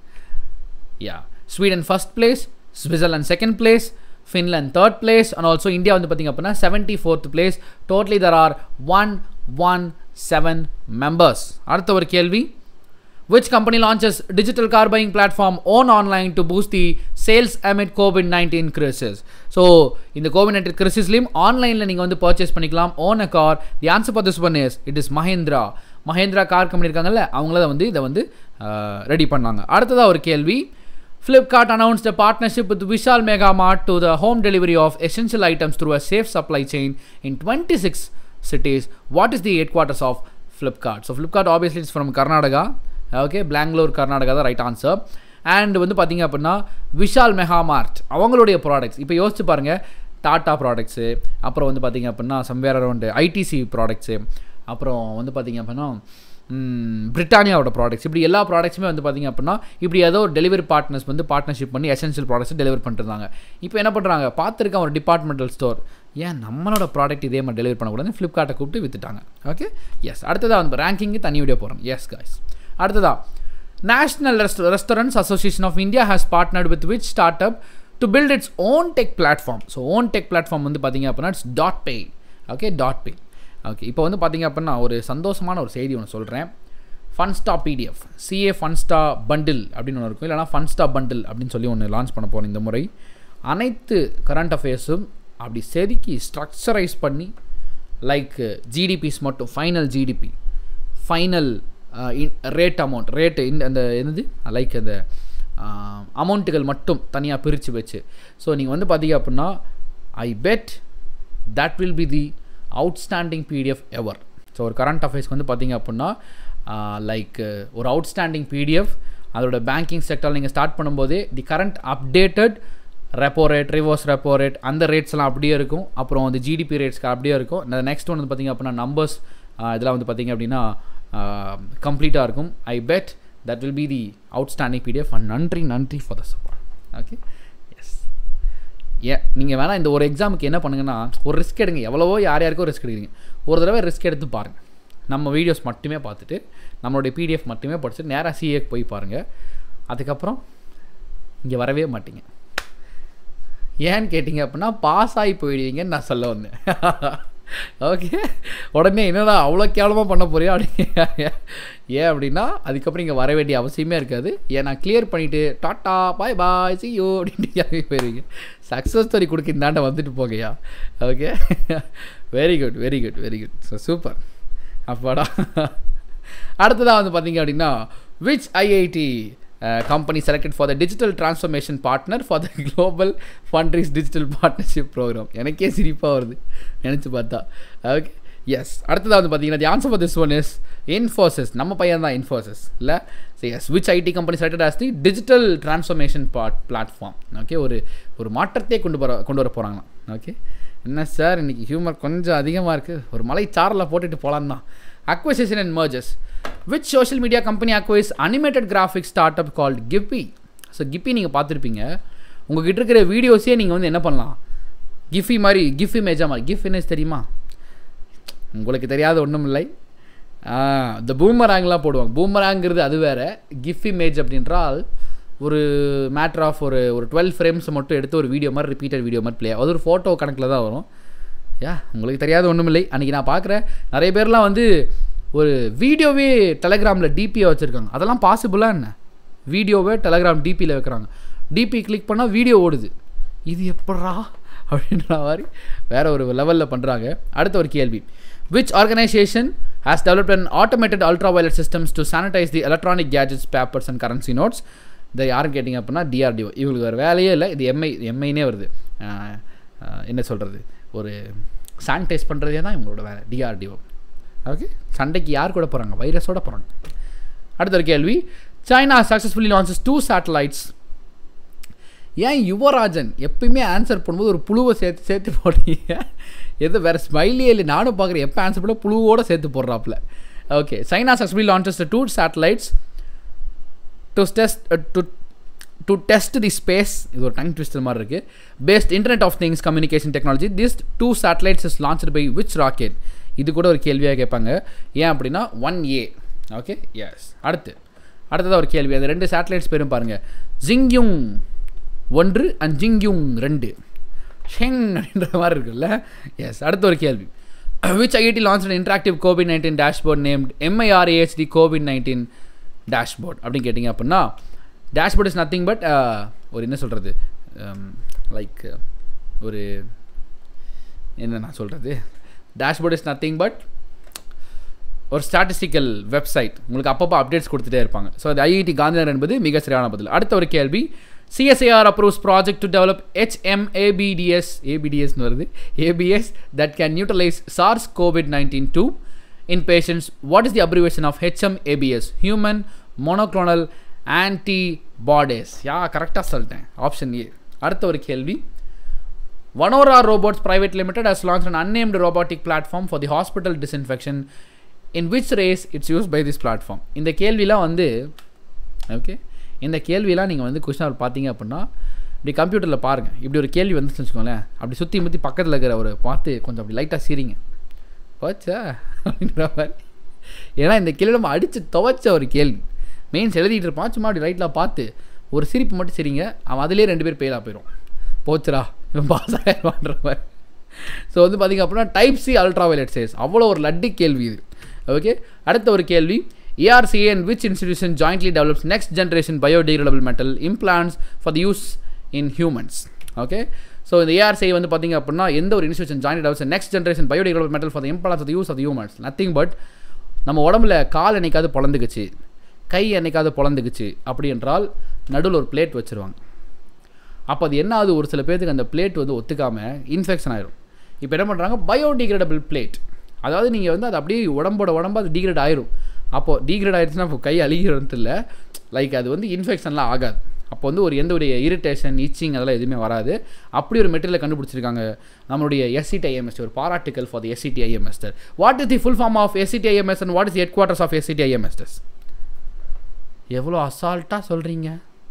yeah Sweden first place Switzerland second place Finland third place and also India வந்து பார்த்திங்க அப்படின்னா seventy fourth place totally Dhar are one one seven members அடுத்த ஒரு கேள்வி which company launches digital car buying platform on online to boost the sales amid COVID-19 crisis so இந்த COVID nineteen கிரிசிஸ்லையும் ஆன்லைனில் நீங்கள் வந்து பர்ச்சேஸ் பண்ணிக்கலாம் own a car the answer for this one is it is Mahindra Mahindra car company இருக்காங்கல்ல அவங்கள வந்து இதை வந்து ரெடி பண்ணாங்க அடுத்ததாக ஒரு கேள்வி Flipkart announced a partnership with Vishal Mega Mart to the home delivery of essential items through a safe supply chain in 26 cities. What is the headquarters of Flipkart? So Flipkart obviously is from Karnataka. Okay Bangalore Karnataka தான் right answer and வந்து பார்த்தீங்க அப்படின்னா Vishal mega மார்ட் அவங்களுடைய products இப்போ யோசிச்சு பாருங்கள் tata products அப்புறம் வந்து பார்த்தீங்க அப்படின்னா சம்வேர் அரௌண்டு ஐடிசி ப்ராடக்ட்ஸு அப்புறம் வந்து பார்த்தீங்க அப்படின்னா பிரிட்டானியாவோட ப்ராடக்ட்ஸ் இப்படி எல்லா ப்ராடக்ட்ஸுமே வந்து பார்த்திங்க அப்படின்னா இப்படி ஏதோ ஒரு டெலிவரி பார்ட்னர்ஸ் வந்து பார்ட்னர்ஷிப் பண்ணி எசென்ஷியல் ப்ராடக்ட்ஸ் டெலிவரி பண்ணிருந்தாங்க இப்போ என்ன பண்ணுறாங்க பார்த்துருக்கேன் ஒரு டிபார்ட்மெண்டல் ஸ்டோர் ஏன் நம்மளோட ப்ராடக்ட் இதே மாதிரி டெலிவரி பண்ணக்கூடாது ஃப்ளிப்கார்ட்டை கூப்பிட்டு விற்றுட்டாங்க ஓகே எஸ் அடுத்ததாக வந்து ரேங்கிங்கு தனி வீடியோ போகிறோம் எஸ் காய்ஸ் அடுத்ததா national rest restaurants association of India has partnered with which start up to build its own tech platform so own tech platform வந்து பார்த்தீங்க அப்படின்னா it's DotPe okay DotPe okay இப்போ வந்து பார்த்தீங்க அப்படின்னா ஒரு சந்தோஷமான ஒரு செய்தி ஒன்று சொல்கிறேன் ஃபன்ஸ்டா பிடிஎஃப் சிஏ ஃபன்ஸ்டா பண்டில் அப்படின்னு ஒன்று இருக்கும் இல்லைனா ஃபன்ஸ்டா பண்டில் அப்படின்னு சொல்லி ஒன்று லான்ச் பண்ண போகிறோம் இந்த முறை அனைத்து கரண்ட் அஃபேர்ஸும் அப்படி செதுக்கி ஸ்ட்ரக்சரைஸ் பண்ணி லைக் ஜிடிபிஸ் மட்டும் final GDP final rate amount rate இந்த அந்த என்னது லைக் அந்த அமௌண்ட்டுகள் மட்டும் தனியாக பிரித்து வச்சு ஸோ நீங்கள் வந்து பார்த்தீங்க அப்படின்னா I bet that will be the outstanding PDF ever so ஒரு கரண்ட் அஃபேர்ஸ்க்கு வந்து பார்த்தீங்க அப்படின்னா லைக் ஒரு அவுட்ஸ்டாண்டிங் பிடிஎஃப் அதோட பேங்கிங் செக்டர் நீங்கள் ஸ்டார்ட் பண்ணும்போதே the current updated repo rate reverse repo rate அந்த ரேட்ஸ்லாம் அப்படியே இருக்கும் அப்புறம் வந்து ஜிடிபி ரேட்ஸ்க்கு அப்படியே இருக்கும் நெக்ஸ்ட் ஒன் வந்து பார்த்திங்க அப்படின்னா நம்பர்ஸ் இதெல்லாம் வந்து பார்த்திங்க அப்படின்னா கம்ப்ளீட்டாக இருக்கும் I bet that will be the outstanding PDF and நன்றி நன்றி for the support okay yes ஏ நீங்கள் வேணால் இந்த ஒரு எக்ஸாமுக்கு என்ன பண்ணுங்கன்னா ஒரு ரிஸ்க் எடுங்க எவ்வளவோ யார் யாருக்கோ ரிஸ்க் எடுக்கிறீங்க ஒரு தடவை ரிஸ்க் எடுத்து பாருங்கள் நம்ம வீடியோஸ் மட்டுமே பார்த்துட்டு நம்மளுடைய பிடிஎஃப் மட்டுமே படிச்சுட்டு நேராக சிஏக்கு போய் பாருங்கள் அதுக்கப்புறம் இங்கே வரவே மாட்டீங்க ஏன்னு கேட்டிங்க அப்படின்னா பாஸ் ஆகி போயிடுவீங்கன்னு நான் சொல்ல வந்தேன் ஓகே உடனே என்னடா அவ்வளோ கேவலமாக பண்ண போறியா அப்படிங்க ஏன் அப்படின்னா அதுக்கப்புறம் இங்கே வர வேண்டிய அவசியமே இருக்காது ஏன் நான் கிளியர் பண்ணிவிட்டு tata bye bye see you அப்படின்ட்டு கிளம்பி போயிருவீங்க சக்ஸஸ் ஸ்டோரி கொடுக்க இந்தாண்ட வந்துட்டு போகையா okay very good very good very good so super அப்பாடா அடுத்ததாக வந்து பார்த்தீங்க அப்படின்னா which IIT company selected for the digital transformation partner for the global foundries digital partnership programme எனக்கே சிரிப்பாக வருது நினச்சி பார்த்தா ஓகே எஸ் அடுத்ததாக வந்து பார்த்தீங்கன்னா the answer for this one is Infosys நம்ம பையன் தான் இன்ஃபோசிஸ் இல்லை so yes which IT company selected as the digital transformation part platform okay ஒரு ஒரு மாற்றத்தை கொண்டு வர கொண்டு வர போகிறாங்களாம் ஓகே என்ன சார் இன்றைக்கி ஹியூமர் கொஞ்சம் அதிகமாக இருக்குது ஒரு மலை சாரில் போட்டுட்டு போகலான் தான் acquisition and mergers which social media company acquires animated graphics startup called Gippy so Gippy நீங்கள் பார்த்துருப்பீங்க உங்ககிட்ட இருக்கிற வீடியோஸே நீங்கள் வந்து என்ன பண்ணலாம் கிஃபி மாதிரி கிஃப் இமேஜாக மாதிரி கிஃப் என்ன தெரியுமா உங்களுக்கு தெரியாத ஒன்றும் இல்லை இந்த பூமராங்லாம் போடுவாங்க பூமராங்கிறது அது வேறு கிஃப் இமேஜ் அப்படின்றால் ஒரு மேட்ரு ஆஃப் ஒரு ஒரு டுவெல் ஃப்ரேம்ஸ் மட்டும் எடுத்து ஒரு வீடியோ மாதிரி ரிப்பீட்டட் வீடியோ மாதிரி ப்ளே அது ஒரு ஃபோட்டோ கணக்கில் தான் வரும் யா உங்களுக்கு தெரியாத ஒன்றும் இல்லை அன்றைக்கி நான் பார்க்குறேன் நிறைய பேர்லாம் வந்து ஒரு வீடியோவே டெலகிராமில் டிபியை வச்சுருக்காங்க அதெல்லாம் பாசிபிளாக என்ன வீடியோவே டெலகிராம் டிபியில் வைக்கிறாங்க டிபி கிளிக் பண்ணால் வீடியோ ஓடுது இது எப்படா அப்படின்ற மாதிரி வேறு ஒரு லெவலில் பண்ணுறாங்க அடுத்த ஒரு கேள்வி which organisation has developed an automated ultraviolet systems to sanitise the electronic gadgets papers and currency notes இதை யாருன்னு கேட்டிங்க அப்படின்னா டிஆர்டிஓ இவங்களுக்கு வேறு வேலையே இல்லை இது எம்ஐ எம்ஐனே வருது என்ன சொல்கிறது ஒரு சானிடைஸ் பண்ணுறதே தான் இவங்களோட வேலை டிஆர்டிஓ ஓகே சண்டைக்கு யார் கூட போகிறாங்க வைரஸோட போகிறாங்க அடுத்த ஒரு கேள்வி China successfully launches two satellites ஏன் யுவராஜன் எப்பயுமே ஆன்சர் பண்ணும்போது ஒரு புழுவை சேர்த்து சேர்த்து போடுறீங்க எது வேறு ஸ்மைலியே இல்லை நானும் பார்க்குறேன் எப்போ ஆன்சர் பண்ண புழுவோடு சேர்த்து போடுறாப்புல okay China successfully launches two satellites to test to to test the space இது ஒரு டங் ட்விஸ்டர் மாதிரி இருக்குது based internet of things communication technology this two satellites is launched by which rocket இது கூட ஒரு கேள்வியாக கேட்பாங்க ஏன் அப்படின்னா ஒன் ஏ ஓகே எஸ் அடுத்து அடுத்ததாக ஒரு கேள்வி அந்த ரெண்டு சேட்டலைட்ஸ் பேரும் பாருங்கள் ஜிங்யூங் ஒன்று அண்ட் ஜிங்யூங் ரெண்டு ஷெங் அப்படின்ற மாதிரி இருக்குல்ல எஸ் அடுத்த ஒரு கேள்வி which IIT launch interactive COVID nineteen dashboard named MIRAHD COVID nineteen dashboard அப்படின்னு கேட்டிங்க அப்படின்னா டேஷ்போர்ட் இஸ் நத்திங் பட் ஒரு என்ன சொல்கிறது லைக் ஒரு என்ன நான் சொல்கிறது டேஷ்போர்ட் இஸ் நத்திங் பட் ஒரு ஸ்டாட்டிஸ்டிக்கல் வெப்சைட் உங்களுக்கு அப்பப்போ அப்டேட்ஸ் கொடுத்துட்டே இருப்பாங்க ஸோ அது ஐஐடி காந்திநகர் என்பது மிக சரியான பதில் அடுத்த ஒரு கேள்வி CSIR approves project to develop HMABDS ஏபிடிஎஸ்னு வருது ABS that can neutralise SARS COVID nineteen two in patients what is the abbreviation of HMABS human monoclonal antibodies yeah கரெக்டாக சொல்லிட்டேன் ஆப்ஷன் ஏ அடுத்த ஒரு கேள்வி Vanora robots private limited has launch an unnamed robotic platform for the hospital disinfection in which rays its use by this platform இந்த கேள்விலாம் வந்து okay இந்த கேள்வியெல்லாம் நீங்கள் வந்து கொஸ்டின் பார்த்தீங்க அப்படின்னா இப்படி கம்ப்யூட்டரில் பாருங்கள் இப்படி ஒரு கேள்வி வந்துச்சுன்னு வச்சுக்கோங்களேன் அப்படி சுற்றி முற்றி பக்கத்தில் இருக்கிற ஒரு பார்த்து கொஞ்சம் அப்படி லைட்டாக சீரிங்க போச்சா அப்படின்ற மாதிரி ஏன்னா இந்த கேள்வி நம்ம அடித்து துவைச்ச ஒரு கேள்வி மெயின்ஸ் எழுதிட்டு இருப்பான் சும்மா அப்படி ரைட்டில் பார்த்து ஒரு சிரிப்பு மட்டும் சரிங்க அவன் அதிலே ரெண்டு பேர் பெயிலாக போயிடும் போச்சுரா இவன் பாஸ் ஆகிடுவான்ற மாதிரி ஸோ வந்து பார்த்திங்க அப்படின்னா டைப் சி அல்ட்ரா வயலட் சேஸ் அவ்வளோ ஒரு லட்டி கேள்வி இது ஓகே அடுத்த ஒரு கேள்வி ARCA and which institution jointly develops next generation biodegradable metal implants for the use in humans okay so இந்த ஏஆர்சிஐ வந்து பார்த்திங்க அப்படின்னா எந்த ஒரு institution join develops next generation biodegradable metal for the implants of use of humans nothing but நம்ம உடம்புல கால் என்னைக்காவது பொழந்துக்குச்சு கை என்னைக்காவது பொழந்துக்குச்சு அப்படி என்றால் நடுவில் ஒரு பிளேட் வச்சுருவாங்க அப்போ அது என்ன ஆகுது ஒரு சில பேர்த்துக்கு அந்த பிளேட் வந்து ஒத்துக்காமல் இன்ஃபெக்ஷன் ஆயிரும் இப்போ என்ன பண்ணுறாங்க பயோடிகிரேடபிள் பிளேட் அதாவது நீங்கள் வந்து அது அப்படியே உடம்போட உடம்பு அது டிகிரேட் ஆயிரும் அப்போது டிகிரேட் ஆயிடுச்சுன்னா இப்போ கை அழுகிறது இல்லை லைக் அது வந்து இன்ஃபெக்ஷன்லாம் ஆகாது அப்போ வந்து ஒரு எந்த ஒரு இரிட்டேஷன் இச்சிங் அதெல்லாம் எதுவுமே வராது அப்படி ஒரு மெட்டீரியல் கண்டுபிடிச்சிருக்காங்க நம்மளுடைய எஸ்சிடி ஐஎம்எஸ் ஒரு practical for the SCT IMST what is the full form of SCT IMS and what is headquarters of SCT IMSTs எவ்வளோ அசால்ட்டாக சொல்கிறீங்க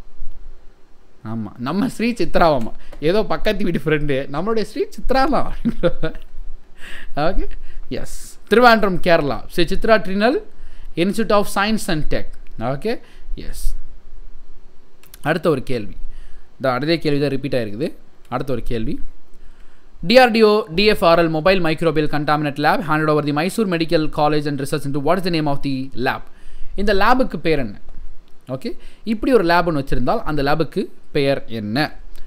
ஆமாம் நம்ம ஸ்ரீ சித்ராவாமா ஏதோ பக்கத்து வீட்டு ஃப்ரெண்டு நம்மளுடைய ஸ்ரீ சித்ராமா okay yes Trivandrum Kerala Sree Chitra Tirunal institute of science and tech okay yes அடுத்த ஒரு கேள்வி இந்த அதே கேள்வி தான் ரிப்பீட் ஆகிருக்குது அடுத்த ஒரு கேள்வி DRDO DFRL Mobile Microbial Contaminant Lab handed over the Mysore Medical College and Research into what is the name of the lab இந்த லேபுக்கு பேர் என்ன ஓகே இப்படி ஒரு லேப்னு வச்சுருந்தால் அந்த லேபுக்கு பெயர் என்ன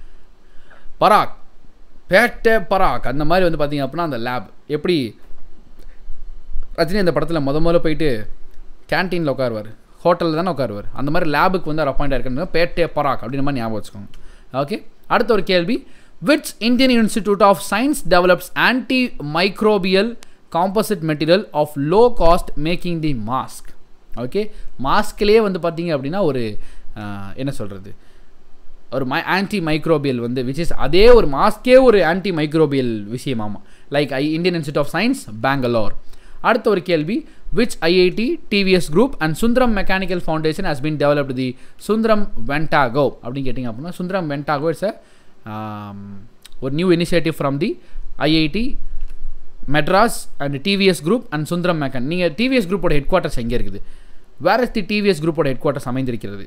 பராக் பேட்டை பராக் அந்த மாதிரி வந்து பார்த்தீங்க அப்படின்னா அந்த லேப் எப்படி ரஜினி அந்த படத்தில் முத முதல்ல போயிட்டு கேன்டீனில் உட்காருவார் ஹோட்டலில் தானே உட்காருவார் அந்த மாதிரி லேபுக்கு வந்து அவர் அப்பாயிண்ட் ஆயிருக்கணும் பேட்டே பராக் அப்படின்ற மாதிரி ஞாபகம் வச்சுக்கோங்க ஓகே அடுத்த ஒரு கேள்வி which Indian institute of science develops antimicrobial composite material of low cost making the mask okay மாஸ்க்லேயே வந்து பார்த்தீங்க அப்படின்னா ஒரு ஆஹ், என்ன சொல்கிறது ஒரு மை ஆன்டி மைக்ரோபியல் வந்து விச் இஸ் அதே ஒரு மாஸ்கே ஒரு ஆன்டி மைக்ரோபியல் விஷயமாமா like I Indian institute of science Bangalore அடுத்த ஒரு கேள்வி which IIT TVS group and Sundaram mechanical foundation has been developed the Sundaram Ventago அப்படின்னு கேட்டிங்க அப்படின்னா சுந்தரம் வென்டாகோ இட்ஸ் ஒரு new initiative from the IIT Madras and TVS group and Sundaram மெக்கான் நீங்கள் டிவிஎஸ் குரூப்போட ஹெட் குவார்ட்டர்ஸ் எங்கே இருக்குது வேர் இஸ் தி டிவிஎஸ் குரூப்போட ஹெட் குவார்ட்டர்ஸ் அமைந்திருக்கிறது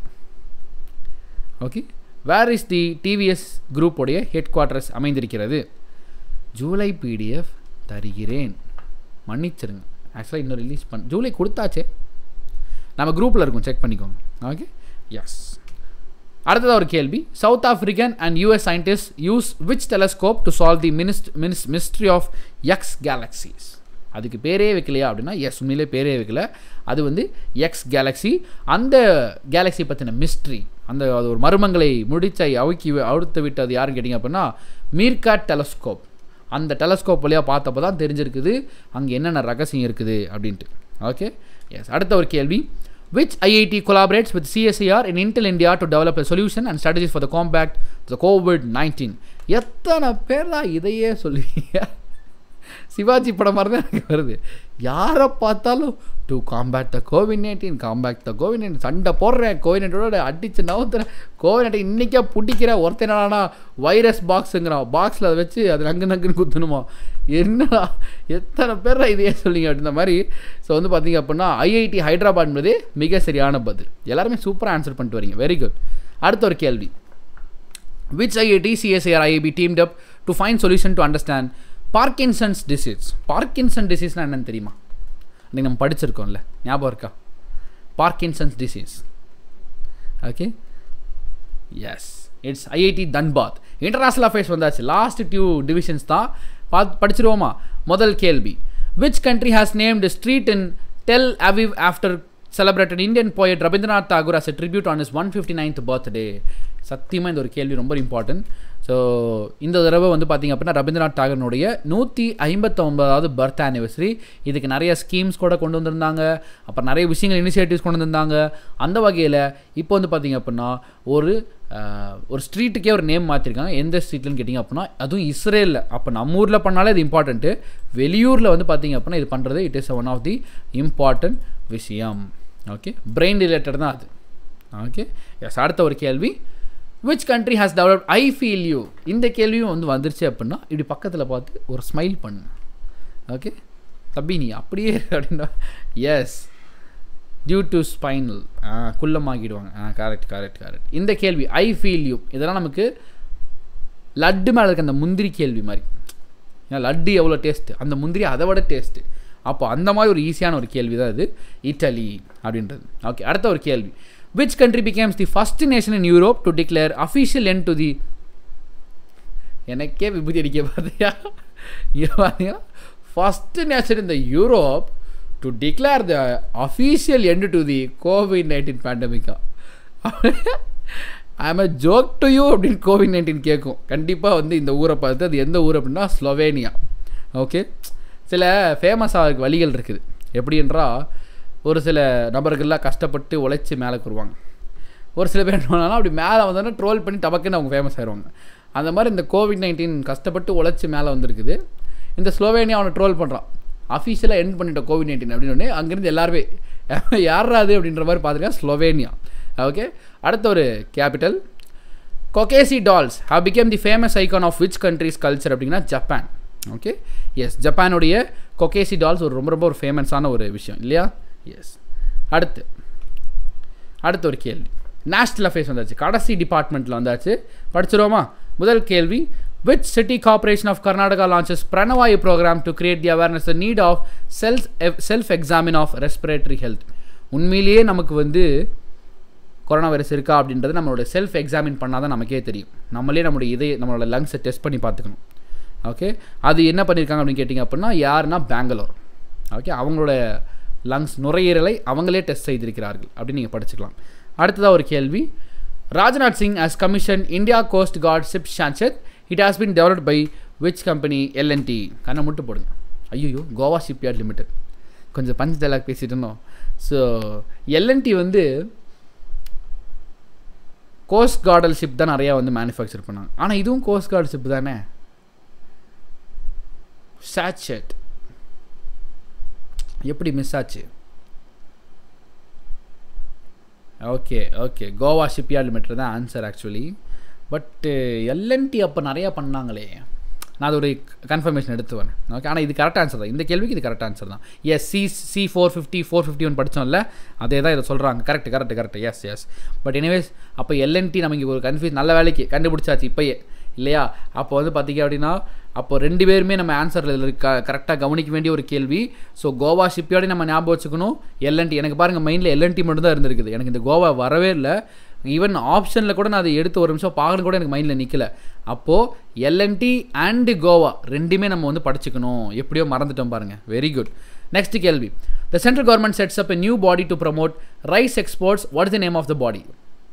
okay where is the TVS குரூப்போடைய ஹெட் குவார்ட்டர்ஸ் அமைந்திருக்கிறது ஜூலை பிடிஎஃப் தருகிறேன் மன்னிச்சிருங்க ஆக்சுவலாக இன்னும் ரிலீஸ் பண்ண ஜூலை கொடுத்தாச்சே நம்ம குரூப்பில் இருக்கும் செக் பண்ணிக்கோங்க ஓகே எஸ் அடுத்ததாக ஒரு கேள்வி South African and US scientist use which telescope to solve the மினிஸ்ட் மினிஸ் மிஸ்ட்ரி ஆஃப் எக்ஸ் கேலக்சிஸ் அதுக்கு பேரே வைக்கலையா அப்படின்னா எஸ் உண்மையிலே பேரே வைக்கல அது வந்து எக்ஸ் கேலக்ஸி அந்த கேலக்ஸி பற்றின மிஸ்ட்ரி அந்த அது ஒரு மர்மங்களை முடிச்சை அவுக்கி அவுத்து விட்டது யாருன்னு கேட்டிங்க அப்படின்னா மீர்காட் டெலஸ்கோப் அந்த டெலஸ்கோப் வழியாக பார்த்தப்போ தான் தெரிஞ்சிருக்குது அங்கே என்னென்ன ரகசியம் இருக்குது அப்படின்ட்டு ஓகே எஸ் அடுத்த ஒரு கேள்வி which IIT collaborates with CSIR in Intel India to develop a solution and strategies for the combat the COVID-19 எத்தனை பேர் தான் இதையே சொல்லுவீங்க சிவாஜி படம் மாதிரி தான் எனக்கு வருது யாரை பார்த்தாலும் to combat the COVID nineteen combat the COVID nineteen சண்டை போடுறேன் கோவிட் நைன்டீனோட அடித்து நவுத்துறேன் கோவிட் நைன்டீன் இன்றைக்கே பிடிக்கிற ஒருத்தனானா வைரஸ் பாக்ஸுங்கிறான் பாக்ஸில் அதை வச்சு அது நங்கு நங்குன்னு குத்தணுமா என்னடா எத்தனை பேர் இதையே சொல்லிங்க அப்படின்ற மாதிரி ஸோ வந்து பார்த்தீங்க அப்படின்னா ஐஐடி ஹைதராபாத் என்பது மிக சரியான பதில் எல்லாருமே சூப்பராக ஆன்சர் பண்ணிட்டு வரீங்க வெரி குட் அடுத்த ஒரு கேள்வி which IIT, CSIR, IIB teamed up to find solution to understand Parkinson's disease. Parkinson diseaseனா என்னன்னு தெரியுமா அன்றைக்கி நம்ம படிச்சிருக்கோம்ல ஞாபகம் இருக்கா Parkinson's disease okay yes it's IIT Dhanbad international affairs வந்தாச்சு லாஸ்ட் டியூ டிவிஷன்ஸ் தான் பார்த்து படிச்சிருவோமா முதல் கேள்வி which country has named street in Tel Aviv after celebrated Indian poet Rabindranath Tagore as a tribute on his one fifty ninth birthday சத்தியமாக இந்த ஒரு கேள்வி ரொம்ப இம்பார்ட்டன்ட் ஸோ இந்த தடவை வந்து பார்த்திங்க அப்படின்னா ரவீந்திரநாத் தாகூரனுடைய நூற்றி ஐம்பத்தொம்பதாவது பர்த் ஆனிவர்சரி இதுக்கு நிறைய ஸ்கீம்ஸ் கூட கொண்டு வந்திருந்தாங்க அப்புறம் நிறைய விஷயங்கள் இனிஷியேட்டிவ்ஸ் கொண்டு வந்திருந்தாங்க அந்த வகையில் இப்போ வந்து பார்த்திங்க அப்படின்னா ஒரு ஆஹ், ஒரு ஸ்ட்ரீட்டுக்கே ஒரு நேம் மாற்றிருக்காங்க எந்த ஸ்ட்ரீட்லன்னு கேட்டிங்க அப்படின்னா அதுவும் இஸ்ரேலில் அப்போ நம்ம ஊரில் பண்ணாலே இது இம்பார்ட்டண்ட்டு வெளியூரில் வந்து பார்த்திங்க அப்படின்னா இது பண்ணுறது it is one of the important விஷயம் ஓகே பிரெயின் ரிலேட்டட் தான் அது ஓகே எஸ் அடுத்த ஒரு கேள்வி which country has developed I feel you இந்த கேள்வியும் வந்து வந்துருச்சு அப்படின்னா இப்படி பக்கத்தில் பார்த்து ஒரு ஸ்மைல் பண்ணு ஓகே தம்பி நீ அப்படியே இரு அப்படின்னா எஸ் டியூ டு ஸ்பைனல் குள்ளமாக்கிடுவாங்க ஆ கரெக்ட் கரெக்ட் கரெக்ட் இந்த கேள்வி ஐ ஃபீல் யூ இதெல்லாம் நமக்கு லட்டு மேலே இருக்க அந்த முந்திரி கேள்வி மாதிரி ஏன்னா லட்டு எவ்வளோ டேஸ்ட்டு அந்த முந்திரி அதை விட டேஸ்ட்டு அப்போ அந்த மாதிரி ஒரு ஈஸியான ஒரு கேள்வி தான் இது இட்டலி அப்படின்றது ஓகே அடுத்த ஒரு கேள்வி which country becomes the first nation in Europe to declare official end to the எனக்கே விபூதி அடிக்க பார்த்தியா இங்கே பார்த்தீங்கன்னா ஃபஸ்ட்டு நேஷன் இந்த Europe to declare the official end to the COVID nineteen பேண்டமிக்கா I'm a joke to you அப்படின்னு COVID nineteen கேட்கும் கண்டிப்பாக வந்து இந்த ஊரை பார்த்து அது எந்த ஊர் அப்படின்னா ஸ்லோவேனியா ஓகே சில ஃபேமஸ் ஆகிறதுக்கு வழிகள் இருக்குது எப்படி என்றால் ஒரு சில நபர்கள்லாம் கஷ்டப்பட்டு உழைச்சி மேலே வருவாங்க ஒரு சில பேர் என்ன பண்ணாலும் அப்படி மேலே வந்தோன்னா ட்ரோல் பண்ணி டபக்குன்னு அவங்க ஃபேமஸ் ஆயிடுவாங்க அந்த மாதிரி இந்த கோவிட் நைன்டீன் கஷ்டப்பட்டு உழைச்சி மேலே வந்திருக்குது இந்த ஸ்லோவேனியா அவனை ட்ரோல் பண்ணுறான் அஃபீஷியலாக எண்ட் பண்ணிட்ட கோவிட் நைன்டீன் அப்படின்னு உடனே அங்கேருந்து எல்லாருமே யாரா அது அப்படின்ற மாதிரி பார்த்துருக்கேன் ஸ்லோவேனியா ஓகே அடுத்த ஒரு capital Kokeshi dolls have become the famous icon of which country's culture அப்படின்னா ஜப்பான் ஓகே எஸ் ஜப்பானுடைய கொகேசி டால்ஸ் ஒரு ரொம்ப ரொம்ப ஒரு ஃபேமஸான ஒரு விஷயம் இல்லையா எஸ் அடுத்து அடுத்த ஒரு கேள்வி நேஷ்னல் அஃபேர்ஸ் வந்தாச்சு கடைசி டிபார்ட்மெண்ட்டில் வந்தாச்சு படிச்சிருவோமா முதல் கேள்வி which city corporation of Karnataka launches Pranavayu program to create the awareness the need of self self examine of respiratory health உண்மையிலேயே நமக்கு வந்து கொரோனா வைரஸ் இருக்கா அப்படின்றது நம்மளோட செல்ஃப் எக்ஸாமின் பண்ணால் தான் நமக்கே தெரியும் நம்மளே நம்மளுடைய இதய நம்மளோட லங்ஸை டெஸ்ட் பண்ணி பார்த்துக்கணும் ஓகே அது என்ன பண்ணியிருக்காங்க அப்படின்னு கேட்டிங்க அப்படின்னா யாருன்னா பெங்களூர் ஓகே அவங்களோட லங்ஸ் நுரையீரலை அவங்களே டெஸ்ட் செய்திருக்கிறார்கள் அப்படின்னு நீங்கள் படிச்சுக்கலாம் அடுத்ததாக ஒரு கேள்வி Rajnath Singh has commission India coast guard ship Sachet it has been developed by which company L&T கண்ணை மட்டும் போடுங்க ஐயோ கோவா ஷிப்யார்ட் லிமிடெட் கொஞ்சம் பஞ்ச் டைலாக் பேசிட்டு இருந்தோம் ஸோ எல்என்டி வந்து கோஸ்ட் கார்டல் ஷிப் தான் நிறையா வந்து மேனுஃபேக்சர் பண்ணாங்க ஆனால் இதுவும் கோஸ்ட் கார்டு ஷிப் தானே சாட்செட் எப்படி மிஸ் ஆச்சு okay okay Goa shipyard limited தான் ஆன்சர் ஆக்சுவலி பட்டு எல்என்டி அப்போ நிறையா பண்ணாங்களே நான் அது ஒரு கன்ஃபர்மேஷன் எடுத்து வரேன் ஓகே ஆனால் இது கரெக்ட் ஆன்சர் தான் இந்த கேள்விக்கு இது கரெக்ட் ஆன்சர் தான் yes C C four fifty four fifty one படித்தோம்ல அதே தான் இதை சொல்கிறாங்க correct correct correct yes yes but anyways அப்போ எல்என்டி நமக்கு ஒரு கன்ஃபியூஸ் நல்ல வேலைக்கு கண்டுபிடிச்சாச்சு இப்போயே இல்லையா அப்போ வந்து பார்த்தீங்க அப்படின்னா அப்போ ரெண்டு பேருமே நம்ம ஆன்சரில் க கரெக்டாக கவனிக்க வேண்டிய ஒரு கேள்வி ஸோ கோவா ஷிப்யார்டே நம்ம ஞாபகம் வச்சுக்கணும் எல்என்டி எனக்கு பாருங்கள் மைண்டில் எல்என்டி மட்டும் தான் இருந்திருக்குது எனக்கு இந்த கோவா வரவே இல்லை ஈவன் ஆப்ஷனில் கூட நான் அதை எடுத்து ஒரு நிமிஷம் பார்க்கணும் கூட எனக்கு மைண்டில் நிற்கல அப்போது எல்என்டி அண்டு கோவா ரெண்டுமே நம்ம வந்து படிச்சுக்கணும் எப்படியோ மறந்துட்டோம் பாருங்கள் வெரி குட் நெக்ஸ்ட் கேள்வி the central government sets up a new body to promote rice exports what is the name of the body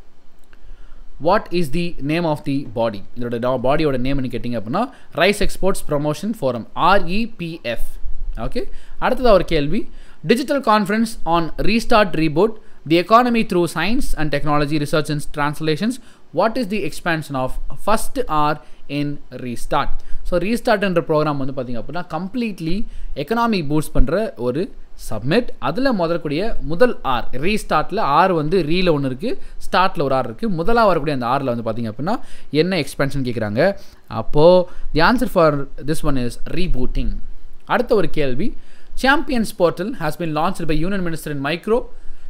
what is the name of the body இதோட பாடியோட நேம்னு கேட்டிங்க அப்படின்னா rice exports promotion forum REPF okay அடுத்ததாக ஒரு கேள்வி digital conference on restart reboot the economy through science and technology research and translations what is the expansion of first R in restart so ரீஸ்டார்ட்ன்ற program வந்து பார்த்திங்க அப்படின்னா completely economy boost பண்ணுற ஒரு submit அதில் முதல்கூடிய முதல் ஆர் ரீஸ்டார்ட்டில் ஆர் வந்து ரீல ஒன்று இருக்குது ஸ்டார்ட்டில் ஒரு ஆர் இருக்குது முதலாக வரக்கூடிய அந்த ஆரில் வந்து பார்த்திங்க அப்படின்னா என்ன எக்ஸ்பென்ஷன் கேட்குறாங்க அப்போது the answer for this one is rebooting அடுத்த ஒரு கேள்வி champions portal has been launch by union minister in micro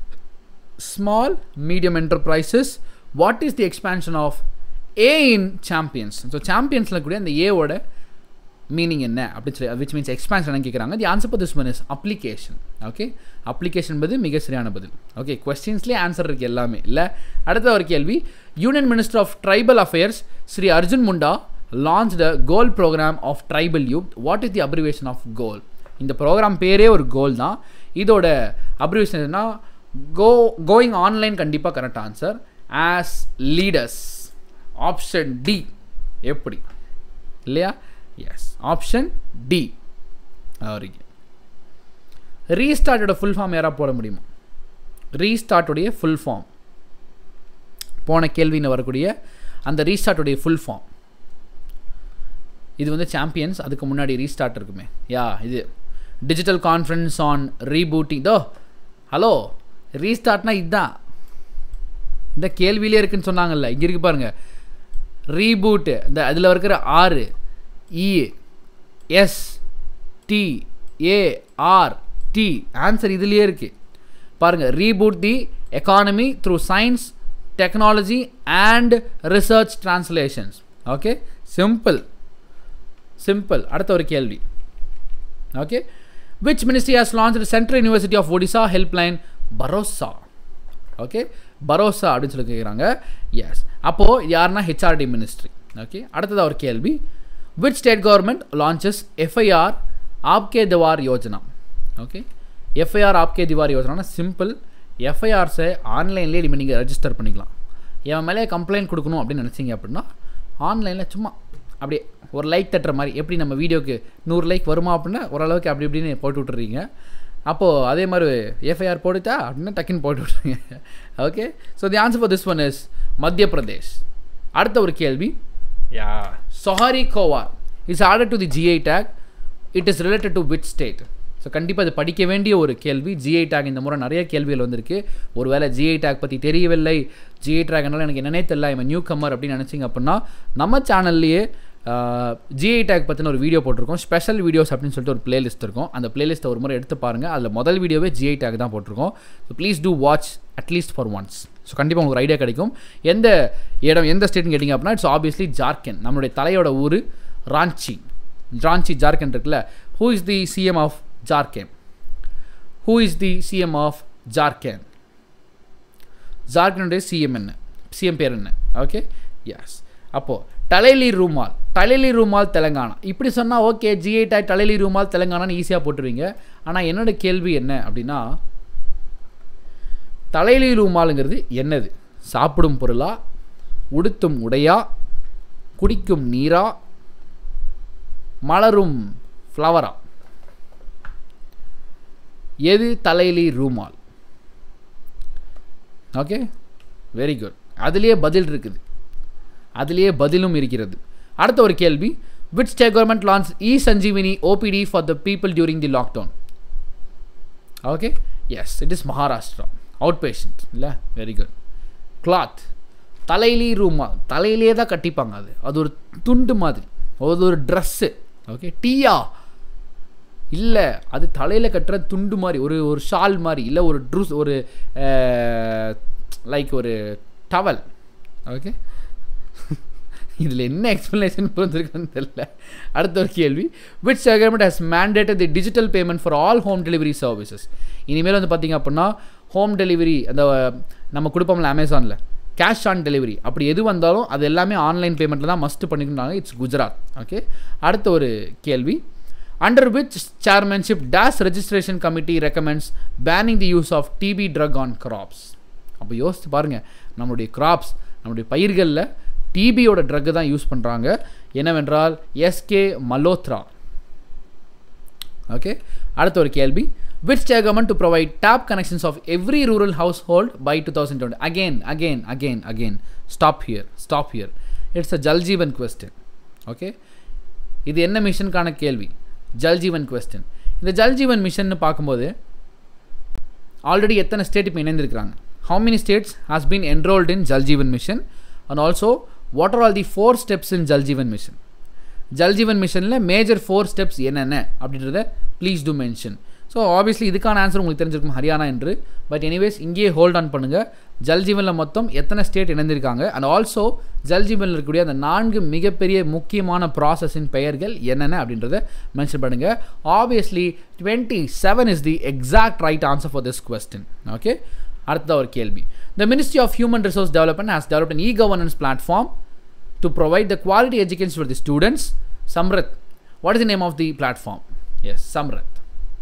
small medium enterprises what is the expansion of A in champions so சாம்பியன்ஸில் கூட அந்த ஏவோட மீனிங் என்ன அப்படின்னு சொல்லி விச் மீன்ஸ் எக்ஸ்பான்ஷன் கேட்குறாங்க the answer for this one is application okay application என்பது மிக சரியான பதில் ஓகே கொஸ்டின்ஸ்லேயே ஆன்சர் இருக்குது எல்லாமே இல்லை அடுத்த ஒரு கேள்வி union minister of tribal affairs Shri Arjun Munda launch the GOAL program of tribal youth what is the abbreviation of GOAL இந்த ப்ரோக்ராம் பேரே ஒரு கோல் தான் இதோட அப்ரிவேஷன் எதுனா கோ கோயிங் ஆன்லைன் கண்டிப்பாக correct answer as leaders option D எப்படி இல்லையா எஸ் ஆப்ஷன் டி அவருக்கு ரீஸ்டார்ட்டோட ஃபுல் ஃபார்ம் யாராக போட முடியுமா ரீஸ்டார்ட்டுடைய ஃபுல் ஃபார்ம் போன கேள்வின்னு வரக்கூடிய அந்த ரீஸ்டார்ட்டுடைய ஃபுல் ஃபார்ம் இது வந்து சாம்பியன்ஸ் அதுக்கு முன்னாடி ரீஸ்டார்ட் இருக்குமே யா இது டிஜிட்டல் கான்ஃபரன்ஸ் ஆன் ரீபூட்டிங் தோ ஹலோ ரீஸ்டார்ட்னா இதுதான் இந்த கேள்வியிலே இருக்குன்னு சொன்னாங்கல்ல இங்கே இருக்கு பாருங்கள் ரீபூட்டு இந்த அதில் இருக்கிற ஆறு E S T A R T answer இதுலேயே இருக்குது பாருங்கள் reboot the economy through science technology and research translations okay simple simple அடுத்த ஒரு கேள்வி okay which ministry has launch central university of Odisha helpline Bharosa okay Bharosa அப்படின்னு சொல்லி கேட்குறாங்க எஸ் அப்போது யாருன்னா ஹெச்ஆர்டி மினிஸ்ட்ரி ஓகே அடுத்ததாக ஒரு கேள்வி which state government launches FIR Aapke Dwar Yojana okay FIR Aapke Dwar Yojana simple எஃப்ஐஆர்ஸை ஆன்லைன்லேயே இனிமேல் நீங்கள் ரெஜிஸ்டர் பண்ணிக்கலாம் என் மேலே கம்ப்ளைண்ட் கொடுக்கணும் அப்படின்னு நினச்சிங்க அப்படின்னா ஆன்லைனில் சும்மா அப்படியே ஒரு லைக் தட்டுற மாதிரி எப்படி நம்ம வீடியோக்கு நூறு லைக் வருமா அப்படின்னா ஓரளவுக்கு அப்படி இப்படின்னு போட்டு விட்டுறீங்க அப்போது அதே மாதிரி எஃப்ஐஆர் போட்டுட்டா அப்படின்னா டக்குன்னு போட்டு விட்ருங்க okay so the answer for this one is Madhya Pradesh அடுத்த ஒரு கேள்வி yeah Sohrai Khovar is awarded to the GI tag it is related to which state so கண்டிப்பாக அது படிக்க வேண்டிய ஒரு கேள்வி ஜிஐ டேக் இந்த முறை நிறைய கேள்விகள் வந்திருக்கு ஒருவேளை ஜிஐ டேக் பற்றி தெரியவில்லை ஜிஐ டேக்னால எனக்கு என்னன்னே தெரியல இவன் நியூ கம்மர் அப்படின்னு நினச்சிங்க அப்படின்னா நம்ம சேனல்லையே ஜிஐ டேக் பற்றின ஒரு வீடியோ போட்டிருக்கோம் ஸ்பெஷல் வீடியோஸ் அப்படின்னு சொல்லிட்டு ஒரு பிளேலிஸ்ட் இருக்கும் அந்த பிளேலிஸ்ட்டை ஒரு முறை எடுத்து பாருங்கள் அதில் முதல் வீடியோவே ஜிஐ டேக் தான் போட்டிருக்கோம் so please do watch at least for once so கண்டிப்பாக உங்களுக்கு ஒரு ஐடியா கிடைக்கும் எந்த இடம் எந்த ஸ்டேட்னு கேட்டிங்க அப்படின்னா இட்ஸ் ஆப்வியஸ்லி ஜார்க்கண்ட் நம்மளுடைய தலையோட ஊர் ராஞ்சி ராஞ்சி ஜார்க்கண்ட் இருக்குல்ல who is the CM of Jharkhand who is the CM of Jharkhand ஜார்க்கண்டுடைய சிஎம் என்ன சிஎம் பேர் என்ன ஓகே எஸ் அப்போது டலேலி ரூமால் டலேலி ரூமால் தெலங்கானா இப்படி சொன்னால் okay GI tag Telia Rumal தெலங்கானான்னு ஈஸியாக போட்டுருவீங்க ஆனால் என்னோட கேள்வி என்ன அப்படின்னா தலைலி ரூமாலுங்கிறது என்னது சாப்பிடும் பொருளா உடுத்தும் உடையா குடிக்கும் நீரா மலரும் ஃப்ளவரா எது Telia Rumal okay very good அதுலேயே பதில் இருக்குது அதுலேயே பதிலும் இருக்கிறது அடுத்த ஒரு கேள்வி which state government launch E Sanjeevani OPD for the people during the lockdown okay yes it is Maharashtra out patient இல்லை வெரி குட் கிளாத் தலையிலே ரூமால் தலையிலே தான் கட்டிப்பாங்க அது அது ஒரு துண்டு மாதிரி அது ஒரு ட்ரெஸ்ஸு ஓகே டீயா இல்லை அது தலையில் கட்டுற துண்டு மாதிரி ஒரு ஒரு ஷால் மாதிரி இல்லை ஒரு ட்ரூஸ் ஒரு லைக் ஒரு டவல் ஓகே இதில் என்ன எக்ஸ்ப்ளனேஷன் புரிஞ்சிருக்குன்னு தெரியல அடுத்த ஒரு கேள்வி which government has mandated the digital payment for all home delivery services இனிமேல் வந்து பார்த்திங்க அப்படின்னா ஹோம் டெலிவரி அந்த நம்ம கொடுப்போம்ல அமேசானில் கேஷ் ஆன் டெலிவரி அப்படி எது வந்தாலும் அது எல்லாமே ஆன்லைன் பேமெண்ட்டில் தான் மஸ்ட் பண்ணிக்கணும்னாங்க இட்ஸ் குஜராத் ஓகே அடுத்த ஒரு கேள்வி under which chairmanship days registration committee recommends banning the use of DP drug on crops அப்போ யோசித்து பாருங்கள் நம்மளுடைய கிராப்ஸ் நம்மளுடைய பயிர்களில் டிபியோட ட்ரக்கு தான் யூஸ் பண்ணுறாங்க என்னவென்றால் எஸ்கே மலோத்ரா ஓகே அடுத்த ஒரு கேள்வி which state government to provide top connections of every rural house hold by two thousand twenty again again again again stop here stop here it's a Jal Jeevan question okay இது என்ன மிஷனுக்கான கேள்வி Jal Jeevan question இந்த Jal Jeevan mission பார்க்கும்போது already எத்தனை state இப்போ இணைந்திருக்கிறாங்க how many states has been enrolled in Jal Jeevan mission and also what are all the four steps in Jal Jeevan mission Jal Jeevan மிஷனில் major four steps என்னென்ன அப்படின்றத please do mention so obviously இதுக்கான ஆன்சர் உங்களுக்கு தெரிஞ்சிருக்கும் ஹரியானா என்று பட் எனிவேஸ் இங்கேயே hold on பண்ணுங்கள் ஜல்ஜீவனில் மொத்தம் எத்தனை ஸ்டேட் இணைந்திருக்காங்க அண்ட் ஆல்சோ ஜல்ஜீவனில் இருக்கக்கூடிய அந்த நான்கு மிகப்பெரிய முக்கியமான ப்ராசஸின் பெயர்கள் என்னென்ன அப்படின்றத மென்ஷன் பண்ணுங்கள் obviously twenty seven is the exact right answer for this question okay அடுத்த ஒரு கேள்வி the ministry of human resource development has developed an E governance platform to provide the quality education for the students Samarth what is the name of the platform yes Samarth